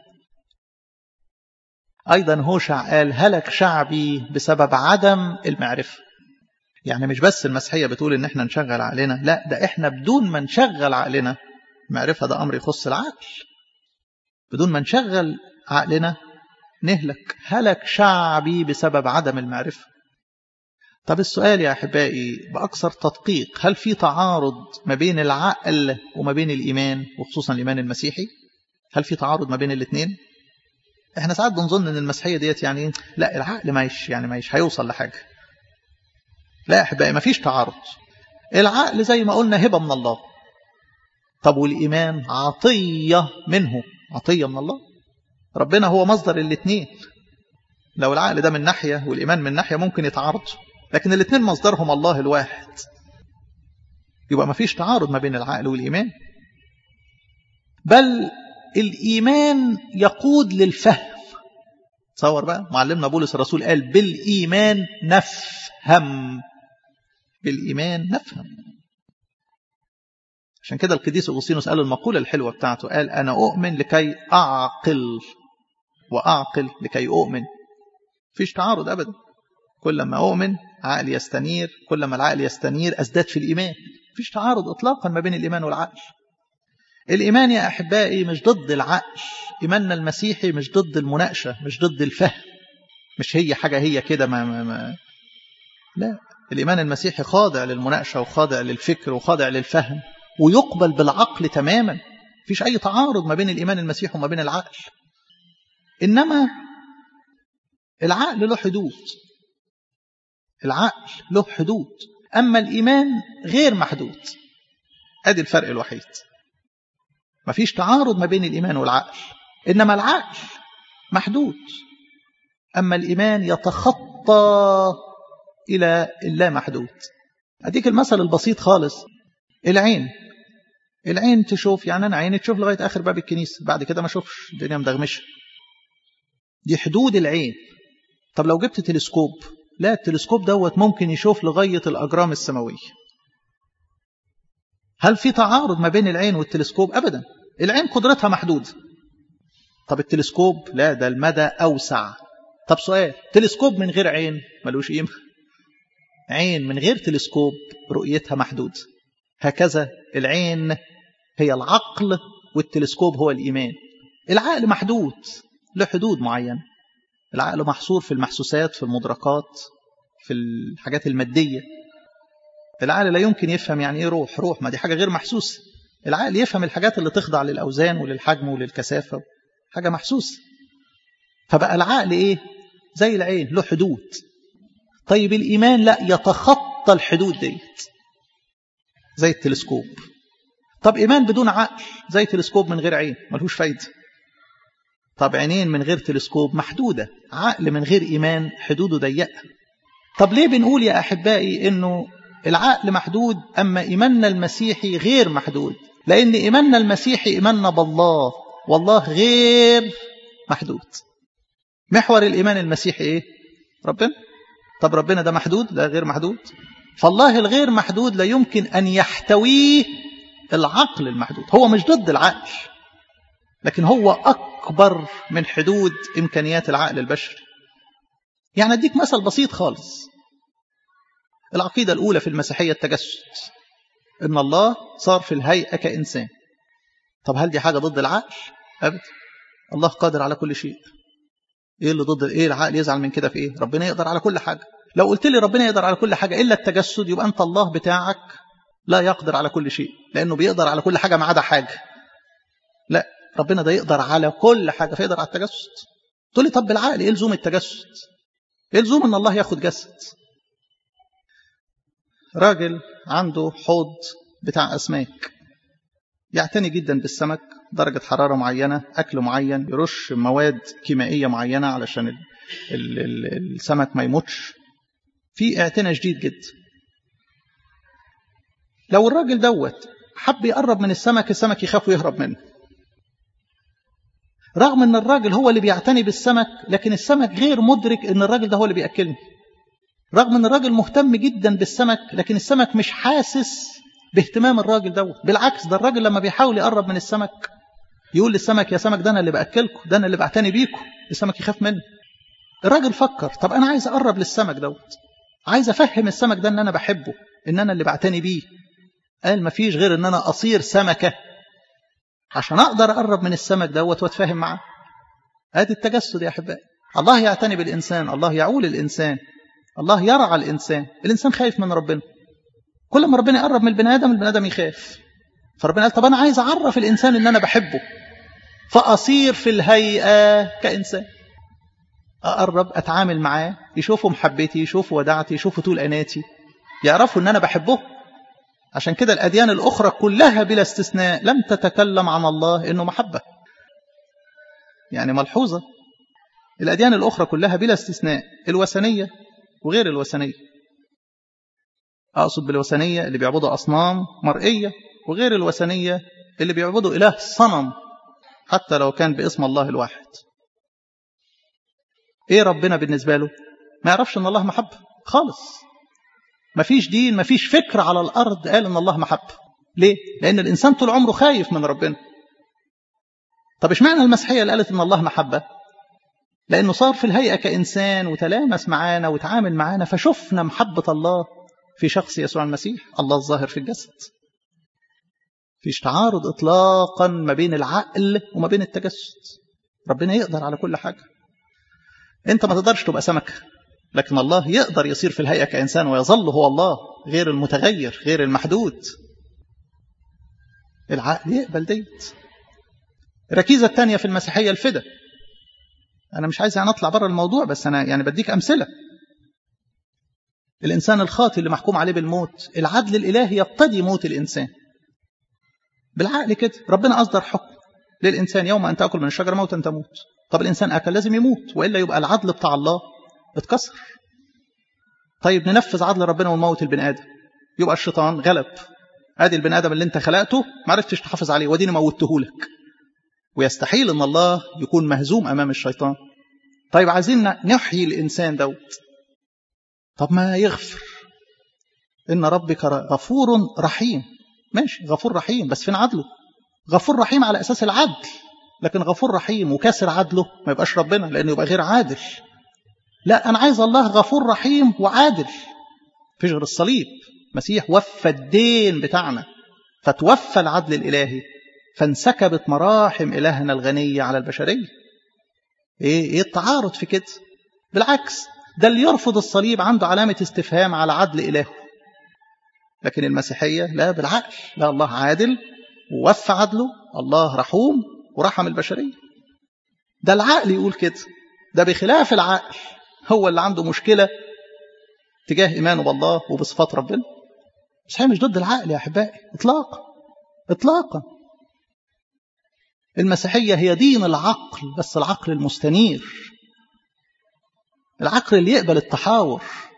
أيضا هوشع قال هلك شعبي بسبب عدم المعرفة يعني مش بس المسيحية بتقول إن احنا نشغل عقلنا لا ده احنا بدون ما نشغل عقلنا معرفة ده أمر يخص العقل بدون ما نشغل عقلنا نهلك هلك شعبي بسبب عدم المعرفة طب السؤال يا أحبائي بأكثر تدقيق هل في تعارض ما بين العقل وما بين الإيمان وخصوصا الإيمان المسيحي هل في تعارض ما بين الاثنين احنا ساعات بنظن ان المسيحيه ديت يعني لا العقل مايش يعني مايش هيوصل لحاجه لا يا احبائي ما فيش تعارض العقل زي ما قلنا هبه من الله طب والايمان عطيه منه عطيه من الله ربنا هو مصدر الاثنين لو العقل ده من ناحيه والايمان من ناحيه ممكن يتعارضوا لكن الاثنين مصدرهم الله الواحد يبقى ما فيش تعارض ما بين العقل والايمان بل الإيمان يقود للفهم تصور بقى معلمنا بولس الرسول قال بالإيمان نفهم بالإيمان نفهم عشان كده القديس أغسطينوس قال المقولة الحلوة بتاعته قال أنا أؤمن لكي أعقل وأعقل لكي أؤمن فيش تعارض أبدا كل ما أؤمن عقلي يستنير كل ما العقل يستنير أزداد في الإيمان فيش تعارض إطلاقا ما بين الإيمان والعقل الإيمان يا أحبائي مش ضد العقل إيماننا المسيحي مش ضد المناقشة مش ضد الفهم مش هي حاجة هي كده ما, ما, ما لا الإيمان المسيحي خاضع للمناقشة وخاضع للفكر وخاضع للفهم ويقبل بالعقل تماما فيش أي تعارض ما بين الإيمان المسيحي وما بين العقل إنما العقل له حدود العقل له حدود أما الإيمان غير محدود أدي الفرق الوحيد ما فيش تعارض ما بين الإيمان والعقل إنما العقل محدود أما الإيمان يتخطى إلى اللا محدود أديك المثل البسيط خالص العين العين تشوف يعني أنا عيني تشوف لغاية آخر باب الكنيسة بعد كده ما أشوفش الدنيا مدغمشة دي حدود العين طب لو جبت تلسكوب لا التلسكوب دوت ممكن يشوف لغاية الأجرام السماوية هل في تعارض ما بين العين والتلسكوب أبدا العين قدرتها محدودة طب التلسكوب لا ده المدى أوسع طب سؤال تلسكوب من غير عين ملوش قيمة عين من غير تلسكوب رؤيتها محدودة هكذا العين هي العقل والتلسكوب هو الإيمان العقل محدود له حدود معينة العقل محصور في المحسوسات في المدركات في الحاجات المادية العقل لا يمكن يفهم يعني ايه روح روح ما دي حاجة غير محسوسة العقل يفهم الحاجات اللي تخضع للأوزان وللحجم وللكثافة حاجة محسوسة فبقى العقل ايه زي العين له حدود طيب الإيمان لا يتخطى الحدود ديت زي التلسكوب طب إيمان بدون عقل زي تلسكوب من غير عين ملهوش فايدة طب عينين من غير تلسكوب محدودة عقل من غير إيمان حدوده ضيقة طب ليه بنقول يا أحبائي إنه العقل محدود أما إيماننا المسيحي غير محدود لأن إيماننا المسيحي إيماننا بالله والله غير محدود محور الإيمان المسيحي إيه؟ ربنا طب ربنا ده محدود لا غير محدود فالله الغير محدود لا يمكن أن يحتويه العقل المحدود هو مش ضد العقل لكن هو أكبر من حدود إمكانيات العقل البشري يعني أديك مثل بسيط خالص العقيدة الأولى في المسيحية التجسد إن الله صار في الهيئة كإنسان طب هل دي حاجة ضد العقل؟ أبدا الله قادر على كل شيء إيه اللي ضد إيه العقل يزعل من كده في إيه؟ ربنا يقدر على كل حاجة لو قلت لي ربنا يقدر على كل حاجة إلا التجسد يبقى أنت الله بتاعك لا يقدر على كل شيء لأنه بيقدر على كل حاجة ما عدا حاجة لا ربنا ده يقدر على كل حاجة فيقدر على التجسد تقول لي طب بالعقل إيه لزوم التجسد إيه لزوم أن الله ياخد جسد راجل عنده حوض بتاع أسماك يعتني جدا بالسمك درجة حرارة معينة أكل معين يرش مواد كيميائية معينة علشان ال ال ال السمك ما يموتش في اعتناء شديد جدا لو الراجل دوت حب يقرب من السمك السمك يخاف ويهرب منه رغم ان الراجل هو اللي بيعتني بالسمك لكن السمك غير مدرك ان الراجل ده هو اللي بياكلني رغم ان الراجل مهتم جدا بالسمك لكن السمك مش حاسس باهتمام الراجل دوت بالعكس ده الراجل لما بيحاول يقرب من السمك يقول للسمك يا سمك ده انا اللي باكلكم ده انا اللي بعتني بيكم السمك يخاف مني الراجل فكر طب انا عايز اقرب للسمك دوت عايز افهم السمك ده ان انا بحبه ان انا اللي بعتني بيه قال مفيش غير ان انا اصير سمكه عشان اقدر اقرب من السمك دوت واتفاهم معاه ادي التجسد يا احبائي الله يعتني بالانسان الله يعول الانسان الله يرعى الانسان الانسان خايف من ربنا كل ما ربنا يقرب من البني ادم البني ادم يخاف فربنا قال طب انا عايز اعرف الانسان ان انا بحبه فاصير في الهيئه كانسان اقرب اتعامل معاه يشوفوا محبتي يشوفوا ودعتي يشوفوا طول اناتي يعرفوا ان انا بحبه عشان كده الاديان الاخرى كلها بلا استثناء لم تتكلم عن الله انه محبه يعني ملحوظه الاديان الاخرى كلها بلا استثناء الوثنيه وغير الوثنيه اقصد بالوثنيه اللي بيعبدوا اصنام مرئيه وغير الوثنيه اللي بيعبدوا اله صنم حتى لو كان باسم الله الواحد ايه ربنا بالنسبه له ما يعرفش ان الله محبه خالص ما فيش دين ما فيش فكر على الارض قال ان الله محبه ليه لان الانسان طول عمره خايف من ربنا طب اشمعنى المسيحيه اللي قالت ان الله محبه لانه صار في الهيئه كانسان وتلامس معانا وتعامل معانا فشفنا محبه الله في شخص يسوع المسيح الله الظاهر في الجسد فيش تعارض اطلاقا ما بين العقل وما بين التجسد ربنا يقدر على كل حاجه انت ما تقدرش تبقى سمكه لكن الله يقدر يصير في الهيئه كانسان ويظل هو الله غير المتغير غير المحدود العقل يقبل ديت الركيزه الثانيه في المسيحيه الفدا انا مش عايز يعني اطلع بره الموضوع بس انا يعني بديك امثله الانسان الخاطئ اللي محكوم عليه بالموت العدل الالهي يقتضي موت الانسان بالعقل كده ربنا اصدر حكم للانسان يوم ان تاكل من الشجره موتا تموت طب الانسان اكل لازم يموت والا يبقى العدل بتاع الله اتكسر طيب ننفذ عدل ربنا ونموت البني ادم يبقى الشيطان غلب ادي البني ادم اللي انت خلقته ما عرفتش تحافظ عليه وديني موته لك ويستحيل ان الله يكون مهزوم امام الشيطان طيب عايزين نحيي الانسان دوت طب ما يغفر ان ربك غفور رحيم ماشي غفور رحيم بس فين عدله غفور رحيم على اساس العدل لكن غفور رحيم وكسر عدله ما يبقاش ربنا لانه يبقى غير عادل لا انا عايز الله غفور رحيم وعادل فيش غير الصليب مسيح وفى الدين بتاعنا فتوفى العدل الالهي فانسكبت مراحم الهنا الغنيه على البشريه ايه ايه التعارض في كده بالعكس ده اللي يرفض الصليب عنده علامه استفهام على عدل الهه لكن المسيحيه لا بالعقل لا الله عادل ووفى عدله الله رحوم ورحم البشريه ده العقل يقول كده ده بخلاف العقل هو اللي عنده مشكله تجاه ايمانه بالله وبصفات ربنا بس هي مش ضد العقل يا احبائي اطلاقا اطلاقا المسيحيه هي دين العقل بس العقل المستنير العقل اللي يقبل التحاور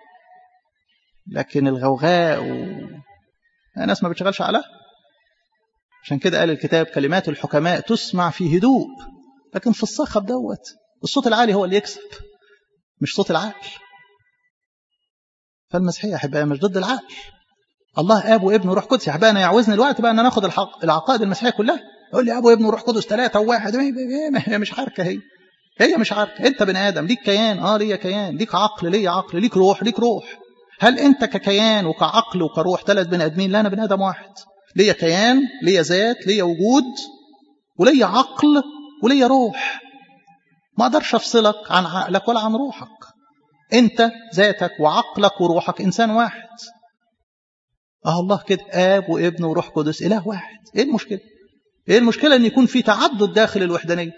لكن الغوغاء و... الناس ما بتشغلش عقلها عشان كده قال الكتاب كلمات الحكماء تسمع في هدوء لكن في الصخب دوت الصوت العالي هو اللي يكسب مش صوت العقل فالمسيحية يا أحبائي مش ضد العقل الله اب وابن وروح قدس يا احبائي انا يعوزني الوقت بقى ان انا اخد الحق العقائد المسيحيه كلها يقول لي اب وابن وروح قدس ثلاثه وواحد هي مش حركه هي هي مش حركه انت بني ادم ليك كيان اه ليا كيان ليك عقل ليا عقل ليك روح ليك روح هل انت ككيان وكعقل وكروح ثلاث بني ادمين لا انا بني ادم واحد ليا كيان ليا ذات ليا وجود وليا عقل وليا روح ما اقدرش افصلك عن عقلك ولا عن روحك انت ذاتك وعقلك وروحك انسان واحد اه الله كده اب وابن وروح قدس اله واحد ايه المشكله ايه المشكله ان يكون في تعدد داخل الوحدانيه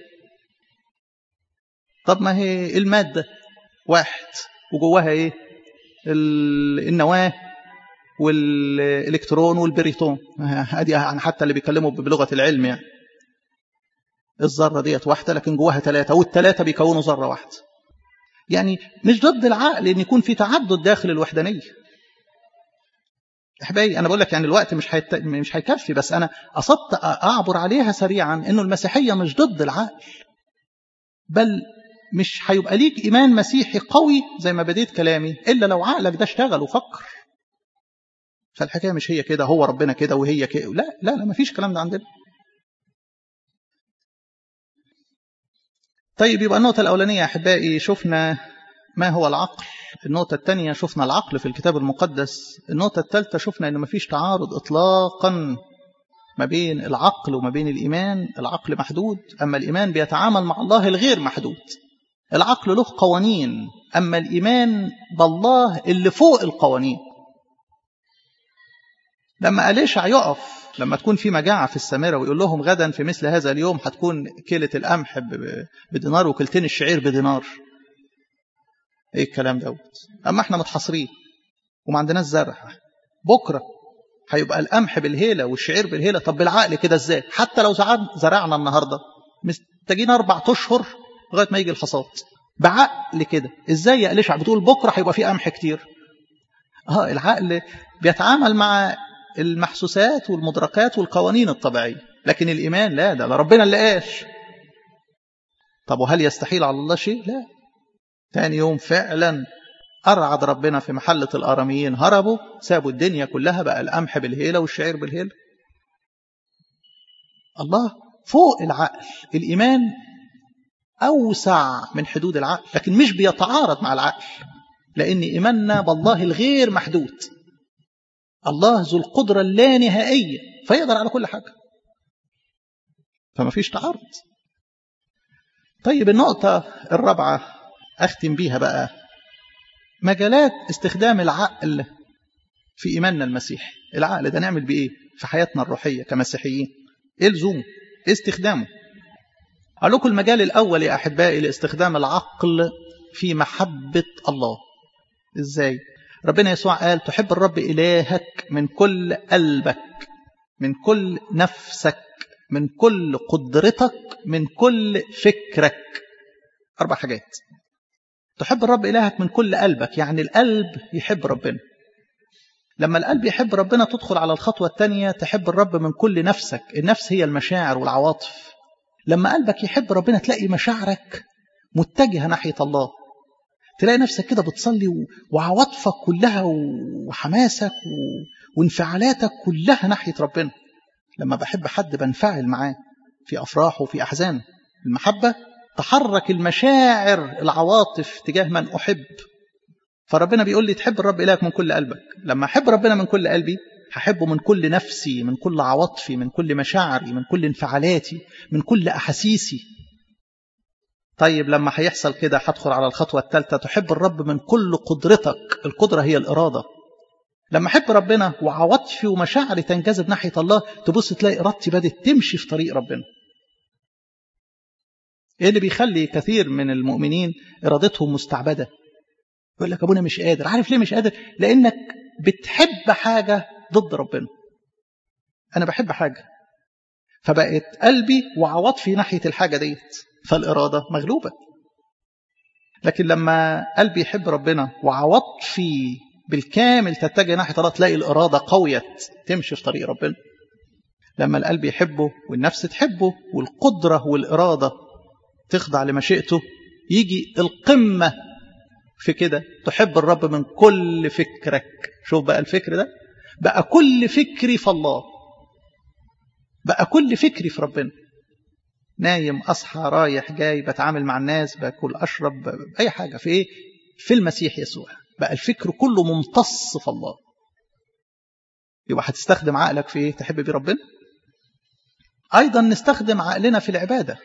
طب ما هي الماده واحد وجواها ايه النواه والالكترون والبريتون ادي يعني حتى اللي بيكلموا بلغه العلم يعني الذره ديت واحده لكن جواها ثلاثه والثلاثه بيكونوا ذره واحده يعني مش ضد العقل ان يكون في تعدد داخل الوحدانيه احبائي انا بقول لك يعني الوقت مش هيت... مش هيكفي بس انا قصدت اعبر عليها سريعا انه المسيحيه مش ضد العقل بل مش هيبقى ليك إيمان مسيحي قوي زي ما بديت كلامي إلا لو عقلك ده اشتغل وفكر فالحكاية مش هي كده هو ربنا كده وهي كده لا لا لا مفيش الكلام ده عندنا طيب يبقى النقطة الأولانية يا أحبائي شفنا ما هو العقل النقطة الثانية شفنا العقل في الكتاب المقدس النقطة الثالثة شفنا أنه مفيش تعارض إطلاقا ما بين العقل وما بين الإيمان العقل محدود أما الإيمان بيتعامل مع الله الغير محدود العقل له قوانين أما الإيمان بالله اللي فوق القوانين لما أليشع يقف لما تكون في مجاعة في السامرة ويقول لهم غدا في مثل هذا اليوم هتكون كيلة القمح بدينار وكيلتين الشعير بدينار ايه الكلام دوت اما احنا متحصرين وما عندناش زرع بكره هيبقى القمح بالهيله والشعير بالهيله طب بالعقل كده ازاي حتى لو زرعنا النهارده محتاجين اربع اشهر لغايه ما يجي الحصاد بعقل كده ازاي يا اليشع بتقول بكره هيبقى في قمح كتير اه العقل بيتعامل مع المحسوسات والمدركات والقوانين الطبيعيه لكن الايمان لا ده ربنا اللي قال طب وهل يستحيل على الله شيء لا تاني يوم فعلا أرعد ربنا في محلة الآراميين هربوا سابوا الدنيا كلها بقى القمح بالهيلة والشعير بالهيلة الله فوق العقل الإيمان أوسع من حدود العقل لكن مش بيتعارض مع العقل لأن إيماننا بالله الغير محدود الله ذو القدرة اللانهائية فيقدر على كل حاجة فما فيش تعارض طيب النقطة الرابعة أختم بيها بقى مجالات استخدام العقل في إيماننا المسيحي العقل ده نعمل بإيه في حياتنا الروحية كمسيحيين إيه لزومه إيه استخدامه أقول لكم المجال الأول يا أحبائي لاستخدام العقل في محبة الله إزاي ربنا يسوع قال تحب الرب إلهك من كل قلبك من كل نفسك من كل قدرتك من كل فكرك أربع حاجات تحب الرب إلهك من كل قلبك يعني القلب يحب ربنا لما القلب يحب ربنا تدخل على الخطوة الثانية تحب الرب من كل نفسك النفس هي المشاعر والعواطف لما قلبك يحب ربنا تلاقي مشاعرك متجهة ناحية الله تلاقي نفسك كده بتصلي وعواطفك كلها وحماسك وانفعالاتك كلها ناحية ربنا لما بحب حد بنفعل معاه في أفراحه وفي أحزانه المحبة تحرك المشاعر العواطف تجاه من أحب فربنا بيقول لي تحب الرب إلهك من كل قلبك لما أحب ربنا من كل قلبي هحبه من كل نفسي من كل عواطفي من كل مشاعري من كل انفعالاتي من كل أحاسيسي طيب لما هيحصل كده هدخل على الخطوة الثالثة تحب الرب من كل قدرتك القدرة هي الإرادة لما أحب ربنا وعواطفي ومشاعري تنجذب ناحية الله تبص تلاقي إرادتي بدأت تمشي في طريق ربنا ايه اللي بيخلي كثير من المؤمنين ارادتهم مستعبده يقول لك ابونا مش قادر عارف ليه مش قادر لانك بتحب حاجه ضد ربنا انا بحب حاجه فبقت قلبي وعواطفي ناحيه الحاجه ديت فالاراده مغلوبه لكن لما قلبي يحب ربنا وعواطفي بالكامل تتجه ناحيه الله تلاقي الاراده قويت تمشي في طريق ربنا لما القلب يحبه والنفس تحبه والقدره والاراده تخضع لمشيئته يجي القمة في كده تحب الرب من كل فكرك شوف بقى الفكر ده بقى كل فكري في الله بقى كل فكري في ربنا نايم أصحى رايح جاي بتعامل مع الناس باكل أشرب أي حاجة في إيه في المسيح يسوع بقى الفكر كله ممتص في الله يبقى هتستخدم عقلك في إيه تحب بيه ربنا أيضا نستخدم عقلنا في العبادة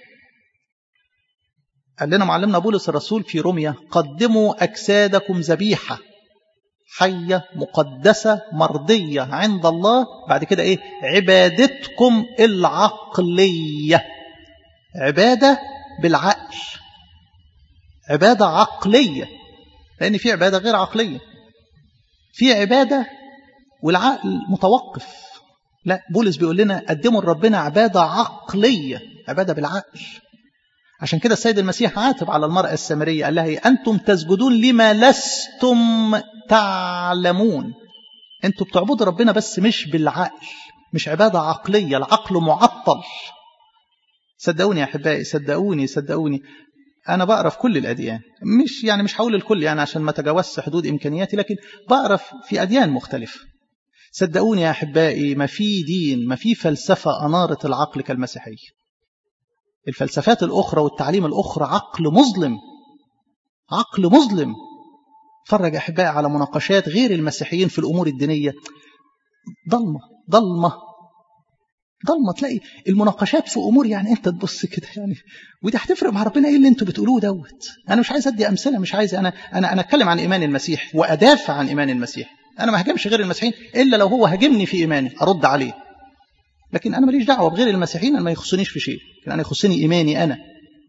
قال لنا معلمنا بولس الرسول في روميا قدموا أجسادكم ذبيحة حية مقدسة مرضية عند الله بعد كده إيه عبادتكم العقلية عبادة بالعقل عبادة عقلية لأن في عبادة غير عقلية في عبادة والعقل متوقف لا بولس بيقول لنا قدموا لربنا عبادة عقلية عبادة بالعقل عشان كده السيد المسيح عاتب على المرأة السامرية قال لها أنتم تسجدون لما لستم تعلمون أنتم بتعبدوا ربنا بس مش بالعقل مش عبادة عقلية العقل معطل صدقوني يا أحبائي صدقوني صدقوني أنا بقرا في كل الأديان مش يعني مش هقول الكل يعني عشان ما تجاوزش حدود إمكانياتي لكن بقرا في أديان مختلفة صدقوني يا أحبائي ما في دين ما في فلسفة أنارت العقل كالمسيحية الفلسفات الأخرى والتعليم الأخرى عقل مظلم عقل مظلم فرج أحبائي على مناقشات غير المسيحيين في الأمور الدينية ضلمة ضلمة ضلمة تلاقي المناقشات في أمور يعني أنت تبص كده يعني ودي هتفرق مع ربنا إيه اللي أنتوا بتقولوه دوت أنا مش عايز أدي أمثلة مش عايز أنا أنا أنا أتكلم عن إيمان المسيح وأدافع عن إيمان المسيح أنا ما هاجمش غير المسيحيين إلا لو هو هاجمني في إيماني أرد عليه لكن أنا ماليش دعوة بغير المسيحيين أنا ما يخصنيش في شيء أنا يخصني إيماني أنا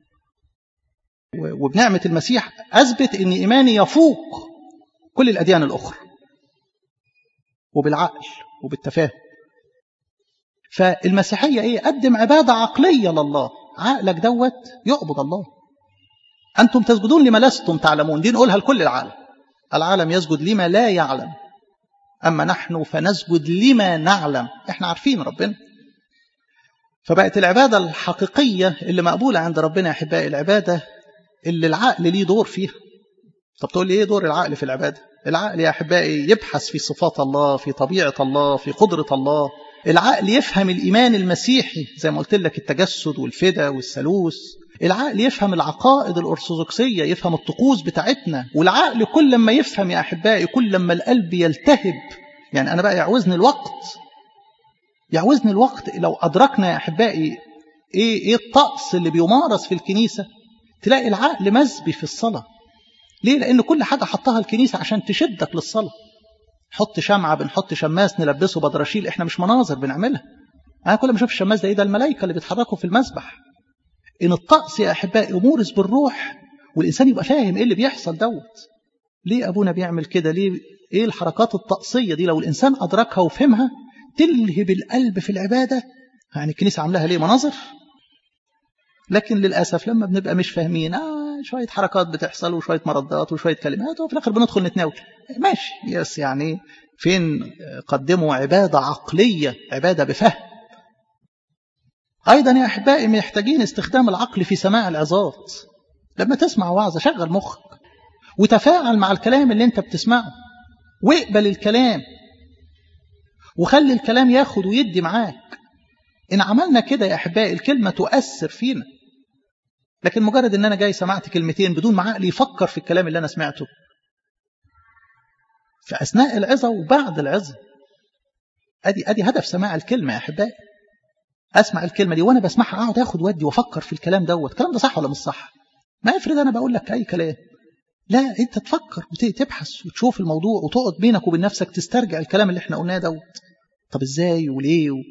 وبنعمة المسيح أثبت أن إيماني يفوق كل الأديان الأخرى وبالعقل وبالتفاهم فالمسيحية إيه قدم عبادة عقلية لله عقلك دوت يعبد الله أنتم تسجدون لما لستم تعلمون دي نقولها لكل العالم العالم يسجد لما لا يعلم أما نحن فنسجد لما نعلم إحنا عارفين ربنا فبقت العبادة الحقيقية اللي مقبولة عند ربنا يا أحبائي العبادة اللي العقل ليه دور فيها طب تقول لي ايه دور العقل في العباده العقل يا احبائي يبحث في صفات الله في طبيعه الله في قدره الله العقل يفهم الايمان المسيحي زي ما قلت لك التجسد والفدا والثالوث العقل يفهم العقائد الارثوذكسيه يفهم الطقوس بتاعتنا والعقل كل ما يفهم يا احبائي كل ما القلب يلتهب يعني انا بقى يعوزني الوقت يعوزني الوقت لو ادركنا يا احبائي ايه ايه الطقس اللي بيمارس في الكنيسه تلاقي العقل مزبي في الصلاة ليه؟ لأن كل حاجة حطها الكنيسة عشان تشدك للصلاة حط شمعة بنحط شماس نلبسه بدراشيل احنا مش مناظر بنعملها أنا كل ما أشوف الشماس ده إيه ده الملائكة اللي بيتحركوا في المسبح إن الطقس يا أحبائي مورس بالروح والإنسان يبقى فاهم إيه اللي بيحصل دوت ليه أبونا بيعمل كده ليه إيه الحركات الطقسية دي لو الإنسان أدركها وفهمها تلهب القلب في العبادة يعني الكنيسة عاملاها ليه مناظر لكن للأسف لما بنبقى مش فاهمين آه شوية حركات بتحصل وشوية مردات وشوية كلمات وفي الآخر بندخل نتناول ماشي يس يعني فين قدموا عبادة عقلية عبادة بفهم أيضا يا أحبائي محتاجين استخدام العقل في سماع العظات لما تسمع وعظة شغل مخك وتفاعل مع الكلام اللي انت بتسمعه واقبل الكلام وخلي الكلام ياخد ويدي معاك إن عملنا كده يا أحبائي الكلمة تؤثر فينا لكن مجرد ان انا جاي سمعت كلمتين بدون ما عقلي يفكر في الكلام اللي انا سمعته في اثناء العظه وبعد العظه ادي ادي هدف سماع الكلمه يا احبائي اسمع الكلمه دي وانا بسمعها اقعد اخد ودي وافكر في الكلام دوت الكلام ده صح ولا مش صح ما افرض انا بقول لك اي كلام لا انت تفكر وتبحث وتشوف الموضوع وتقعد بينك وبين نفسك تسترجع الكلام اللي احنا قلناه دوت طب ازاي وليه و...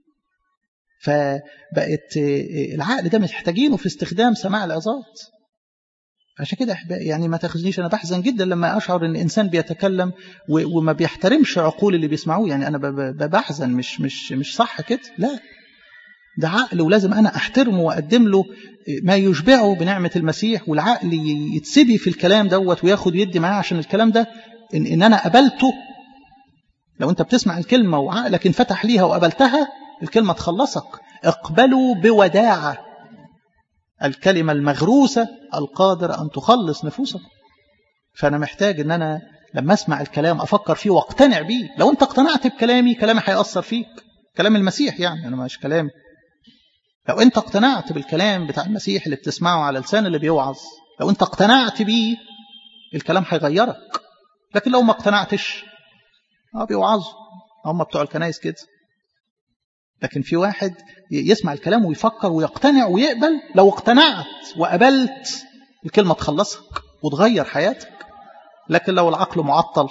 فبقت العقل ده محتاجينه في استخدام سماع العظات عشان كده احبائي يعني ما تاخذنيش انا بحزن جدا لما اشعر ان انسان بيتكلم وما بيحترمش عقول اللي بيسمعوه يعني انا بحزن مش مش مش صح كده لا ده عقل ولازم انا احترمه واقدم له ما يشبعه بنعمه المسيح والعقل يتسبي في الكلام دوت وياخد يدي معاه عشان الكلام ده ان, إن انا قبلته لو انت بتسمع الكلمه وعقلك انفتح ليها وقبلتها الكلمة تخلصك اقبلوا بوداعة الكلمة المغروسة القادرة أن تخلص نفوسك فأنا محتاج أن أنا لما أسمع الكلام أفكر فيه واقتنع بيه لو أنت اقتنعت بكلامي كلامي هيأثر فيك كلام المسيح يعني أنا مش كلامي لو أنت اقتنعت بالكلام بتاع المسيح اللي بتسمعه على لسان اللي بيوعظ لو أنت اقتنعت بيه الكلام هيغيرك لكن لو ما اقتنعتش اه بيوعظوا هم بتوع الكنايس كده لكن في واحد يسمع الكلام ويفكر ويقتنع ويقبل لو اقتنعت وقبلت الكلمة تخلصك وتغير حياتك لكن لو العقل معطل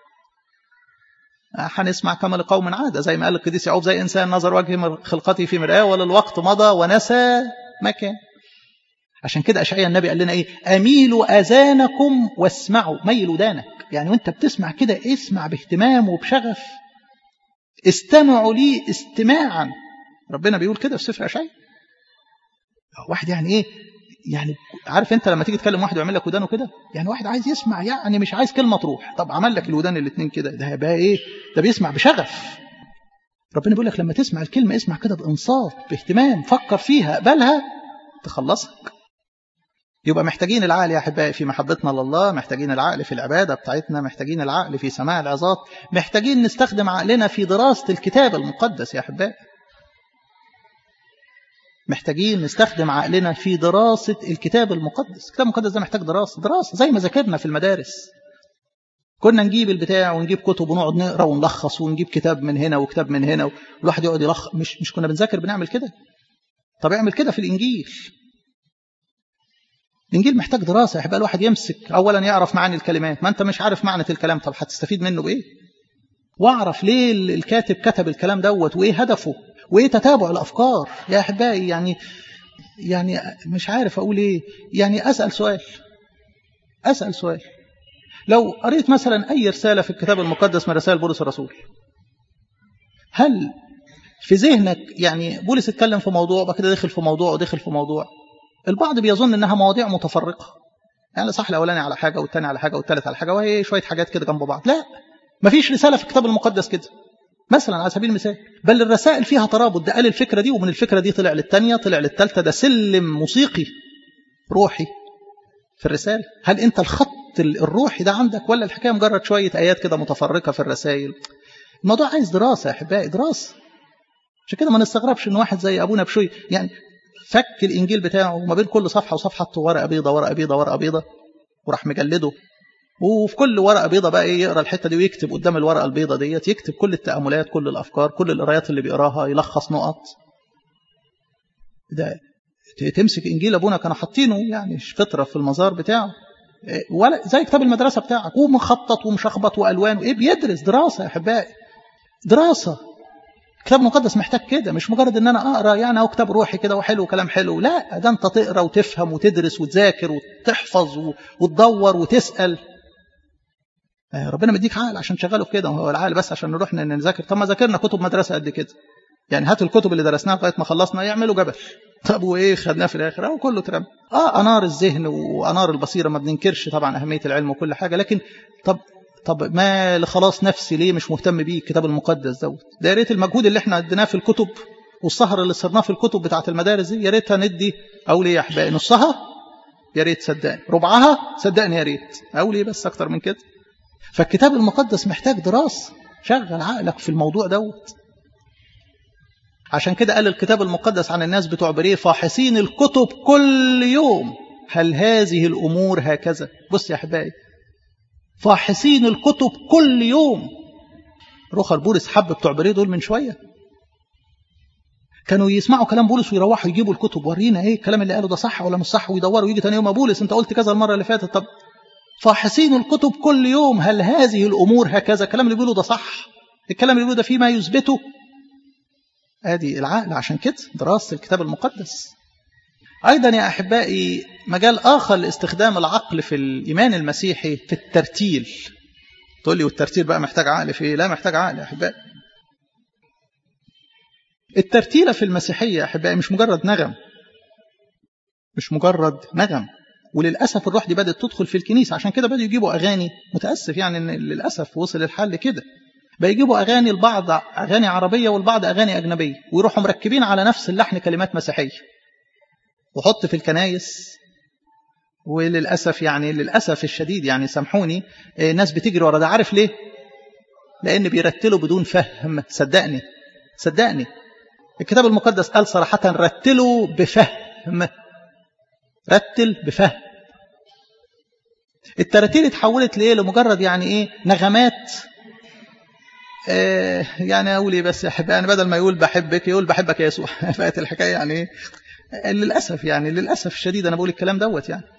هنسمع كما لقوم عادة زي ما قال القديس يعقوب زي إنسان نظر وجه خلقته في مرآة وللوقت مضى ونسى مكان عشان كده أشعيا النبي قال لنا إيه أميلوا أذانكم واسمعوا ميلوا دانك يعني وانت بتسمع كده اسمع باهتمام وبشغف استمعوا لي استماعا ربنا بيقول كده في سفر اشعياء واحد يعني ايه يعني عارف انت لما تيجي تكلم واحد ويعمل لك ودانه كده يعني واحد عايز يسمع يعني مش عايز كلمه تروح طب عمل لك الودان الاثنين كده ده بقى ايه ده بيسمع بشغف ربنا بيقول لك لما تسمع الكلمه اسمع كده بانصات باهتمام فكر فيها اقبلها تخلصك يبقى محتاجين العقل يا أحبائي في محبتنا لله محتاجين العقل في العبادة بتاعتنا محتاجين العقل في سماع العظات محتاجين نستخدم عقلنا في دراسة الكتاب المقدس يا أحبائي محتاجين نستخدم عقلنا في دراسة الكتاب المقدس الكتاب المقدس ده محتاج دراسة دراسة زي ما ذاكرنا في المدارس كنا نجيب البتاع ونجيب كتب ونقعد نقرا ونلخص ونجيب كتاب من هنا وكتاب من هنا والواحد يقعد يلخص مش مش كنا بنذاكر بنعمل كده طب اعمل كده في الانجيل الانجيل محتاج دراسه يحب الواحد يمسك اولا يعرف معاني الكلمات ما انت مش عارف معنى الكلام طب هتستفيد منه بايه واعرف ليه الكاتب كتب الكلام دوت وايه هدفه وايه تتابع الافكار يا احبائي يعني يعني مش عارف اقول ايه يعني اسال سؤال اسال سؤال لو قريت مثلا اي رساله في الكتاب المقدس من رسائل بولس الرسول هل في ذهنك يعني بولس اتكلم في موضوع وبعد كده دخل في موضوع ودخل في موضوع البعض بيظن انها مواضيع متفرقه يعني صح الاولاني على حاجه والثاني على حاجه والثالث على حاجه وهي شويه حاجات كده جنب بعض لا مفيش رساله في الكتاب المقدس كده مثلا على سبيل المثال بل الرسائل فيها ترابط ده قال الفكره دي ومن الفكره دي طلع للثانيه طلع للثالثه ده سلم موسيقي روحي في الرساله هل انت الخط الروحي ده عندك ولا الحكايه مجرد شويه ايات كده متفرقه في الرسائل الموضوع عايز دراسه يا احبائي دراسه عشان كده ما نستغربش ان واحد زي ابونا بشوي يعني فك الانجيل بتاعه ما بين كل صفحه وصفحه حط ورقه بيضه ورقه بيضه ورقه بيضه وراح مجلده وفي كل ورقه بيضه بقى ايه يقرا الحته دي ويكتب قدام الورقه البيضه ديت يكتب كل التاملات كل الافكار كل القرايات اللي بيقراها يلخص نقط ده تمسك انجيل ابونا كانوا حاطينه يعني فطره في المزار بتاعه ولا زي كتاب المدرسه بتاعك ومخطط ومشخبط والوان وايه بيدرس دراسه يا احبائي دراسه الكتاب المقدس محتاج كده مش مجرد ان انا اقرا يعني او كتاب روحي كده وحلو وكلام حلو لا ده انت تقرا وتفهم وتدرس وتذاكر وتحفظ وتدور وتسال ربنا مديك عقل عشان تشغله في كده هو العقل بس عشان نروح نذاكر طب ما ذاكرنا كتب مدرسه قد كده يعني هاتوا الكتب اللي درسناها لغايه ما خلصنا يعملوا جبل طب وايه خدناه في الاخر اهو كله ترمى اه انار الذهن وانار البصيره ما بننكرش طبعا اهميه العلم وكل حاجه لكن طب طب ما لخلاص نفسي ليه مش مهتم بيه الكتاب المقدس دوت ده يا ريت المجهود اللي احنا اديناه في الكتب والسهر اللي صرناه في الكتب بتاعه المدارس دي يا ريتها ندي اقول ايه يا احبائي نصها يا ريت صدقني ربعها صدقني يا ريت اقول ايه بس اكتر من كده فالكتاب المقدس محتاج دراسه شغل عقلك في الموضوع دوت عشان كده قال الكتاب المقدس عن الناس بتوع بريه فاحصين الكتب كل يوم هل هذه الامور هكذا بص يا احبائي فاحصين الكتب كل يوم رخر بولس حب بتوع بريه دول من شويه كانوا يسمعوا كلام بولس ويروحوا يجيبوا الكتب ورينا ايه الكلام اللي قاله ده صح ولا مش صح ويدوروا يجي تاني يوم بولس انت قلت كذا المره اللي فاتت طب فاحصين الكتب كل يوم هل هذه الامور هكذا الكلام اللي بيقوله ده صح الكلام اللي بيقوله ده فيه ما يثبته ادي العقل عشان كده دراسه الكتاب المقدس ايضا يا احبائي مجال اخر لاستخدام العقل في الايمان المسيحي في الترتيل تقول لي والترتيل بقى محتاج عقل في ايه لا محتاج عقل يا احبائي الترتيله في المسيحيه يا احبائي مش مجرد نغم مش مجرد نغم وللاسف الروح دي بدات تدخل في الكنيسه عشان كده بدأوا يجيبوا اغاني متاسف يعني ان للاسف وصل الحل كده بيجيبوا اغاني البعض اغاني عربيه والبعض اغاني اجنبيه ويروحوا مركبين على نفس اللحن كلمات مسيحيه وحط في الكنايس وللاسف يعني للاسف الشديد يعني سامحوني ناس بتجري ورا ده عارف ليه لان بيرتلوا بدون فهم صدقني صدقني الكتاب المقدس قال صراحه رتلوا بفهم رتل بفهم التراتيل اتحولت لايه لمجرد يعني ايه نغمات آه يعني اقول ايه بس يا احبائي يعني بدل ما يقول بحبك يقول بحبك يا يسوع بقت الحكايه يعني ايه للاسف يعني للاسف الشديد انا بقول الكلام دوت يعني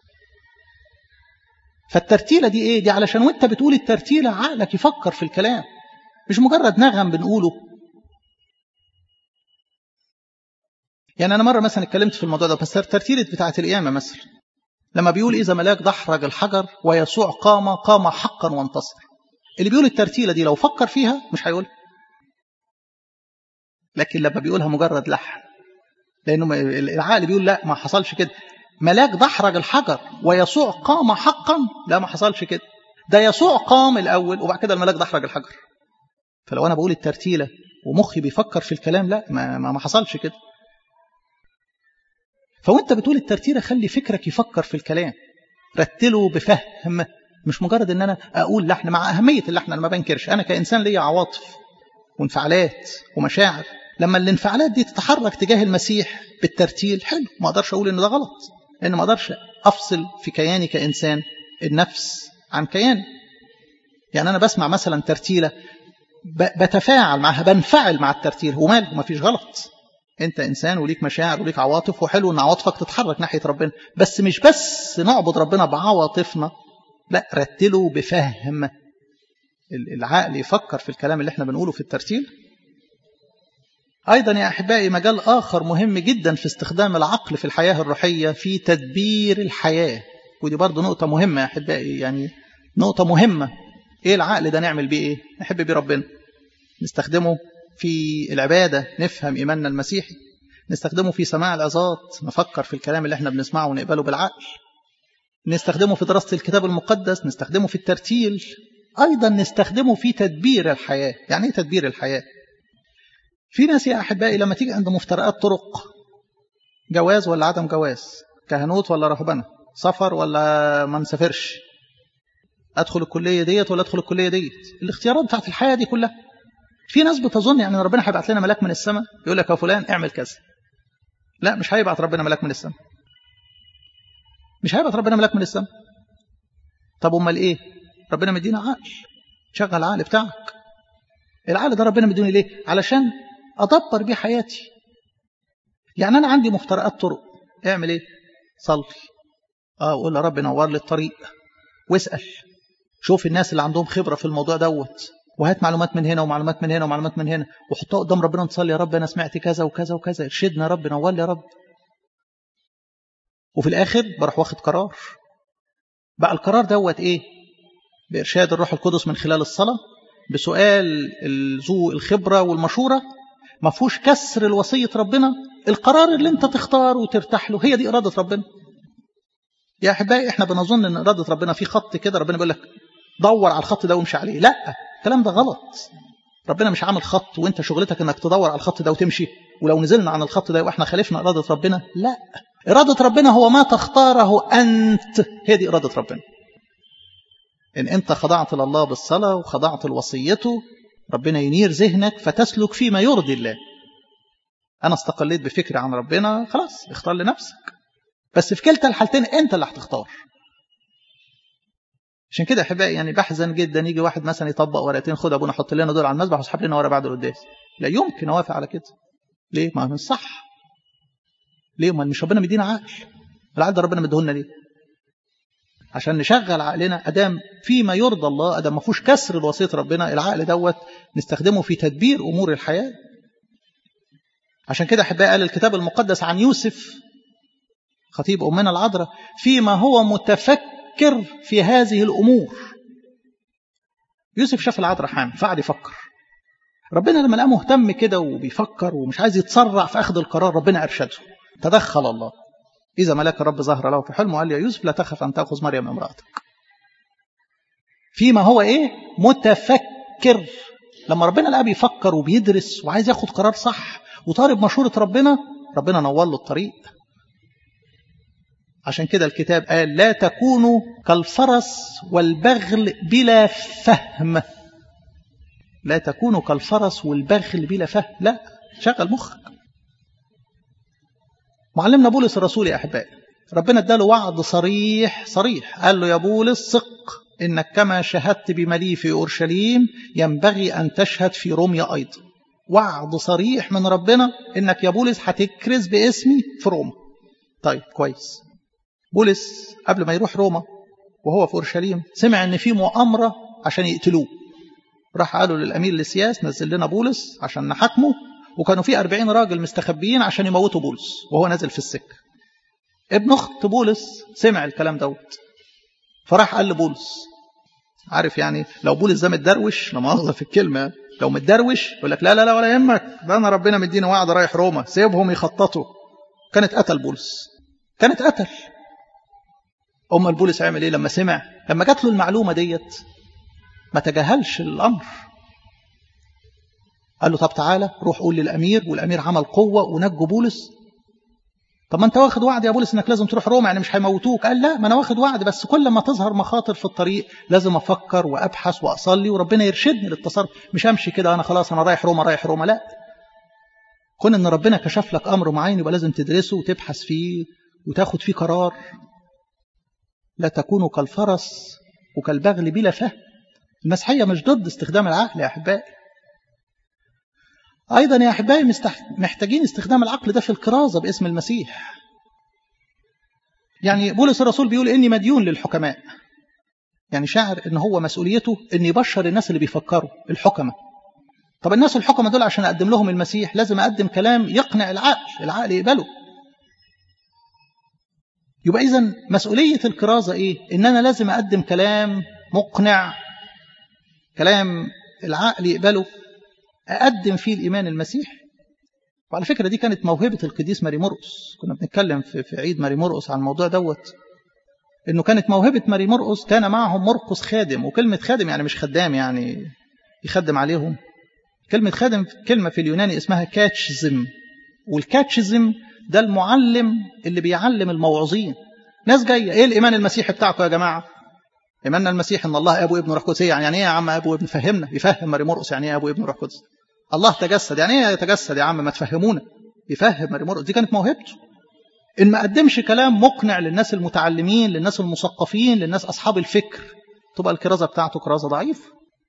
فالترتيله دي ايه دي علشان وانت بتقول الترتيله عقلك يفكر في الكلام مش مجرد نغم بنقوله يعني انا مره مثلا اتكلمت في الموضوع ده بس ترتيله بتاعه القيامه مثلا لما بيقول اذا ملاك دحرج الحجر ويسوع قام قام حقا وانتصر اللي بيقول الترتيله دي لو فكر فيها مش هيقول لكن لما بيقولها مجرد لحن لانه العقل بيقول لا ما حصلش كده ملاك دحرج الحجر ويسوع قام حقا لا ما حصلش كده ده يسوع قام الاول وبعد كده الملاك دحرج الحجر فلو انا بقول الترتيله ومخي بيفكر في الكلام لا ما, ما حصلش كده فوانت بتقول الترتيلة خلي فكرك يفكر في الكلام رتله بفهم مش مجرد ان انا اقول لحن مع اهميه اللحن انا ما بنكرش انا كانسان ليا عواطف وانفعالات ومشاعر لما الانفعالات دي تتحرك تجاه المسيح بالترتيل حلو ما اقدرش اقول ان ده غلط لان ما اقدرش افصل في كياني كانسان النفس عن كياني يعني انا بسمع مثلا ترتيله بتفاعل معها بنفعل مع الترتيل ومال ما فيش غلط انت انسان وليك مشاعر وليك عواطف وحلو ان عواطفك تتحرك ناحيه ربنا بس مش بس نعبد ربنا بعواطفنا لا رتله بفهم العقل يفكر في الكلام اللي احنا بنقوله في الترتيل أيضا يا أحبائي مجال آخر مهم جدا في استخدام العقل في الحياة الروحية في تدبير الحياة ودي برضو نقطة مهمة يا أحبائي يعني نقطة مهمة إيه العقل ده نعمل بيه إيه نحب بيه ربنا نستخدمه في العبادة نفهم إيماننا المسيحي نستخدمه في سماع العظات نفكر في الكلام اللي احنا بنسمعه ونقبله بالعقل نستخدمه في دراسة الكتاب المقدس نستخدمه في الترتيل أيضا نستخدمه في تدبير الحياة يعني إيه تدبير الحياة في ناس يا أحبائي لما تيجي عند مفترقات طرق جواز ولا عدم جواز كهنوت ولا رهبنة سفر ولا ما نسافرش أدخل الكلية ديت ولا أدخل الكلية ديت الاختيارات بتاعت الحياة دي كلها في ناس بتظن يعني ربنا هيبعت لنا ملاك من السماء يقول لك يا فلان اعمل كذا لا مش هيبعت ربنا ملاك من السماء مش هيبعت ربنا ملاك من السماء طب امال ايه ربنا مدينا عقل شغل العقل بتاعك العقل ده ربنا مديني ليه علشان ادبر بيه حياتي يعني انا عندي مفترقات طرق اعمل ايه صلي اه قول يا رب نور لي الطريق واسال شوف الناس اللي عندهم خبره في الموضوع دوت وهات معلومات من هنا ومعلومات من هنا ومعلومات من هنا وحطها قدام ربنا ونصلي يا رب انا سمعت كذا وكذا وكذا ارشدنا يا رب نور لي يا رب وفي الاخر بروح واخد قرار بقى القرار دوت ايه بارشاد الروح القدس من خلال الصلاه بسؤال ذو الخبره والمشوره ما فيهوش كسر الوصيه ربنا القرار اللي انت تختاره وترتاح له هي دي اراده ربنا يا احبائي احنا بنظن ان اراده ربنا في خط كده ربنا بيقول لك دور على الخط ده وامشي عليه لا الكلام ده غلط ربنا مش عامل خط وانت شغلتك انك تدور على الخط ده وتمشي ولو نزلنا عن الخط ده يبقى احنا خالفنا اراده ربنا لا اراده ربنا هو ما تختاره انت هي دي اراده ربنا ان انت خضعت لله بالصلاه وخضعت لوصيته ربنا ينير ذهنك فتسلك فيما يرضي الله انا استقليت بفكري عن ربنا خلاص اختار لنفسك بس في كلتا الحالتين انت اللي هتختار عشان كده احبائي يعني بحزن جدا يجي واحد مثلا يطبق ورقتين خد ابونا حط لنا دول على المذبح واسحب لنا ورقه بعد القداس لا يمكن اوافق على كده ليه ما مش صح ليه ما مش ربنا مدينا عقل العقل ده ربنا مديهولنا ليه عشان نشغل عقلنا ادام فيما يرضى الله ادام ما فيهوش كسر لوصيه ربنا العقل دوت نستخدمه في تدبير امور الحياه عشان كده احبائي قال الكتاب المقدس عن يوسف خطيب امنا العذراء فيما هو متفكر في هذه الامور يوسف شاف العذراء حامل فقعد يفكر ربنا لما لقاه مهتم كده وبيفكر ومش عايز يتسرع في اخذ القرار ربنا ارشده تدخل الله إذا ملاك الرب ظهر له في حلم وقال يا يوسف لا تخف أن تأخذ مريم امرأتك فيما هو إيه متفكر لما ربنا لقى بيفكر وبيدرس وعايز ياخد قرار صح وطالب مشورة ربنا ربنا نور له الطريق عشان كده الكتاب قال لا تكونوا كالفرس والبغل بلا فهم لا تكونوا كالفرس والبغل بلا فهم لا شغل مخك معلمنا بولس الرسول يا أحبائي ربنا اداله وعد صريح صريح قال له يا بولس ثق إنك كما شهدت بملي في أورشليم ينبغي أن تشهد في روميا أيضا وعد صريح من ربنا إنك يا بولس هتكرز باسمي في روما طيب كويس بولس قبل ما يروح روما وهو في أورشليم سمع إن في مؤامرة عشان يقتلوه راح قالوا للأمير لسياس نزل لنا بولس عشان نحاكمه وكانوا في أربعين راجل مستخبيين عشان يموتوا بولس وهو نازل في السكة ابن أخت بولس سمع الكلام دوت فراح قال لبولس عارف يعني لو بولس ده متدروش لا مؤاخذة في الكلمة لو متدروش يقول لك لا لا لا ولا يهمك ده أنا ربنا مديني وعد رايح روما سيبهم يخططوا كانت قتل بولس كانت قتل أم بولس عمل إيه لما سمع لما جات له المعلومة ديت ما تجاهلش الأمر قال له طب تعالى روح قول للأمير والأمير عمل قوة ونجوا بولس طب ما انت واخد وعد يا بولس انك لازم تروح روما يعني مش هيموتوك قال لا ما انا واخد وعد بس كل ما تظهر مخاطر في الطريق لازم افكر وابحث واصلي وربنا يرشدني للتصرف مش امشي كده انا خلاص انا رايح روما رايح روما لا كون ان ربنا كشف لك امر معين يبقى لازم تدرسه وتبحث فيه وتاخد فيه قرار لا تكونوا كالفرس وكالبغل بلا فهم المسيحيه مش ضد استخدام العقل يا احبائي أيضا يا أحبائي محتاجين استخدام العقل ده في الكرازة باسم المسيح يعني بولس الرسول بيقول إني مديون للحكماء يعني شاعر إن هو مسؤوليته إن يبشر الناس اللي بيفكروا الحكماء طب الناس الحكماء دول عشان أقدم لهم المسيح لازم أقدم كلام يقنع العقل العقل يقبله يبقى إذا مسؤولية الكرازة إيه؟ إن أنا لازم أقدم كلام مقنع كلام العقل يقبله أقدم فيه الإيمان المسيحي وعلى فكرة دي كانت موهبة القديس ماري مرقس كنا بنتكلم في, في عيد ماري مرقس عن الموضوع دوت إنه كانت موهبة ماري مرقس كان معهم مرقس خادم وكلمة خادم يعني مش خدام يعني يخدم عليهم كلمة خادم كلمة في اليوناني اسمها كاتشزم والكاتشزم ده المعلم اللي بيعلم الموعظين ناس جاية ايه الإيمان المسيحي بتاعكم يا جماعة إيماننا المسيح إن الله أبو ابن روح قدس يعني إيه يا عم أبو ابن فهمنا يفهم ماري مرقس يعني إيه أبو ابن روح قدس الله تجسد يعني إيه يتجسد يا عم ما تفهمونا يفهم ماري مرقس دي كانت موهبته إن ما قدمش كلام مقنع للناس المتعلمين للناس المثقفين للناس أصحاب الفكر تبقى الكرازة بتاعته كرازة ضعيفة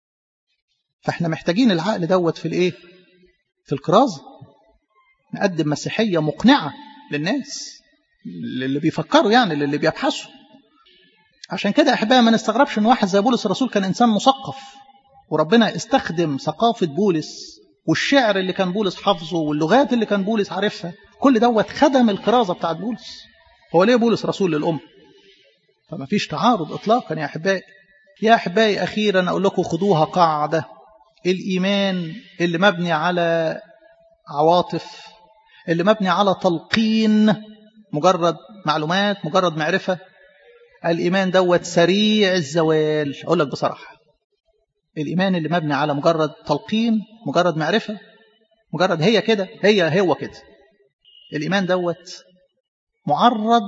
فإحنا محتاجين العقل دوت في الإيه في الكرازة نقدم مسيحية مقنعة للناس اللي بيفكروا يعني اللي بيبحثوا عشان كده احبائي ما نستغربش ان واحد زي بولس الرسول كان انسان مثقف وربنا استخدم ثقافه بولس والشعر اللي كان بولس حافظه واللغات اللي كان بولس عارفها كل دوت خدم الكرازه بتاعت بولس هو ليه بولس رسول للامه فما فيش تعارض اطلاقا يا احبائي يا احبائي اخيرا اقول لكم خدوها قاعده الايمان اللي مبني على عواطف اللي مبني على تلقين مجرد معلومات مجرد معرفه الإيمان دوت سريع الزوال أقول لك بصراحة الإيمان اللي مبني على مجرد تلقين مجرد معرفة مجرد هي كده هي هو كده الإيمان دوت معرض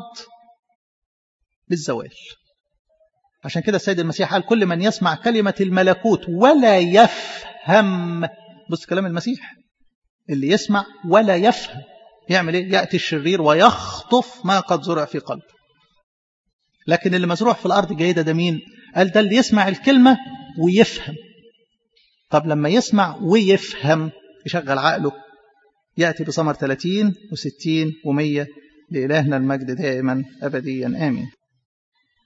للزوال عشان كده السيد المسيح قال كل من يسمع كلمة الملكوت ولا يفهم بص كلام المسيح اللي يسمع ولا يفهم يعمل ايه يأتي الشرير ويخطف ما قد زرع في قلبه لكن اللي مزروع في الأرض الجيدة ده مين قال ده اللي يسمع الكلمة ويفهم طب لما يسمع ويفهم يشغل عقله يأتي بثمر 30 و60 و100 لإلهنا المجد دائما أبديا آمين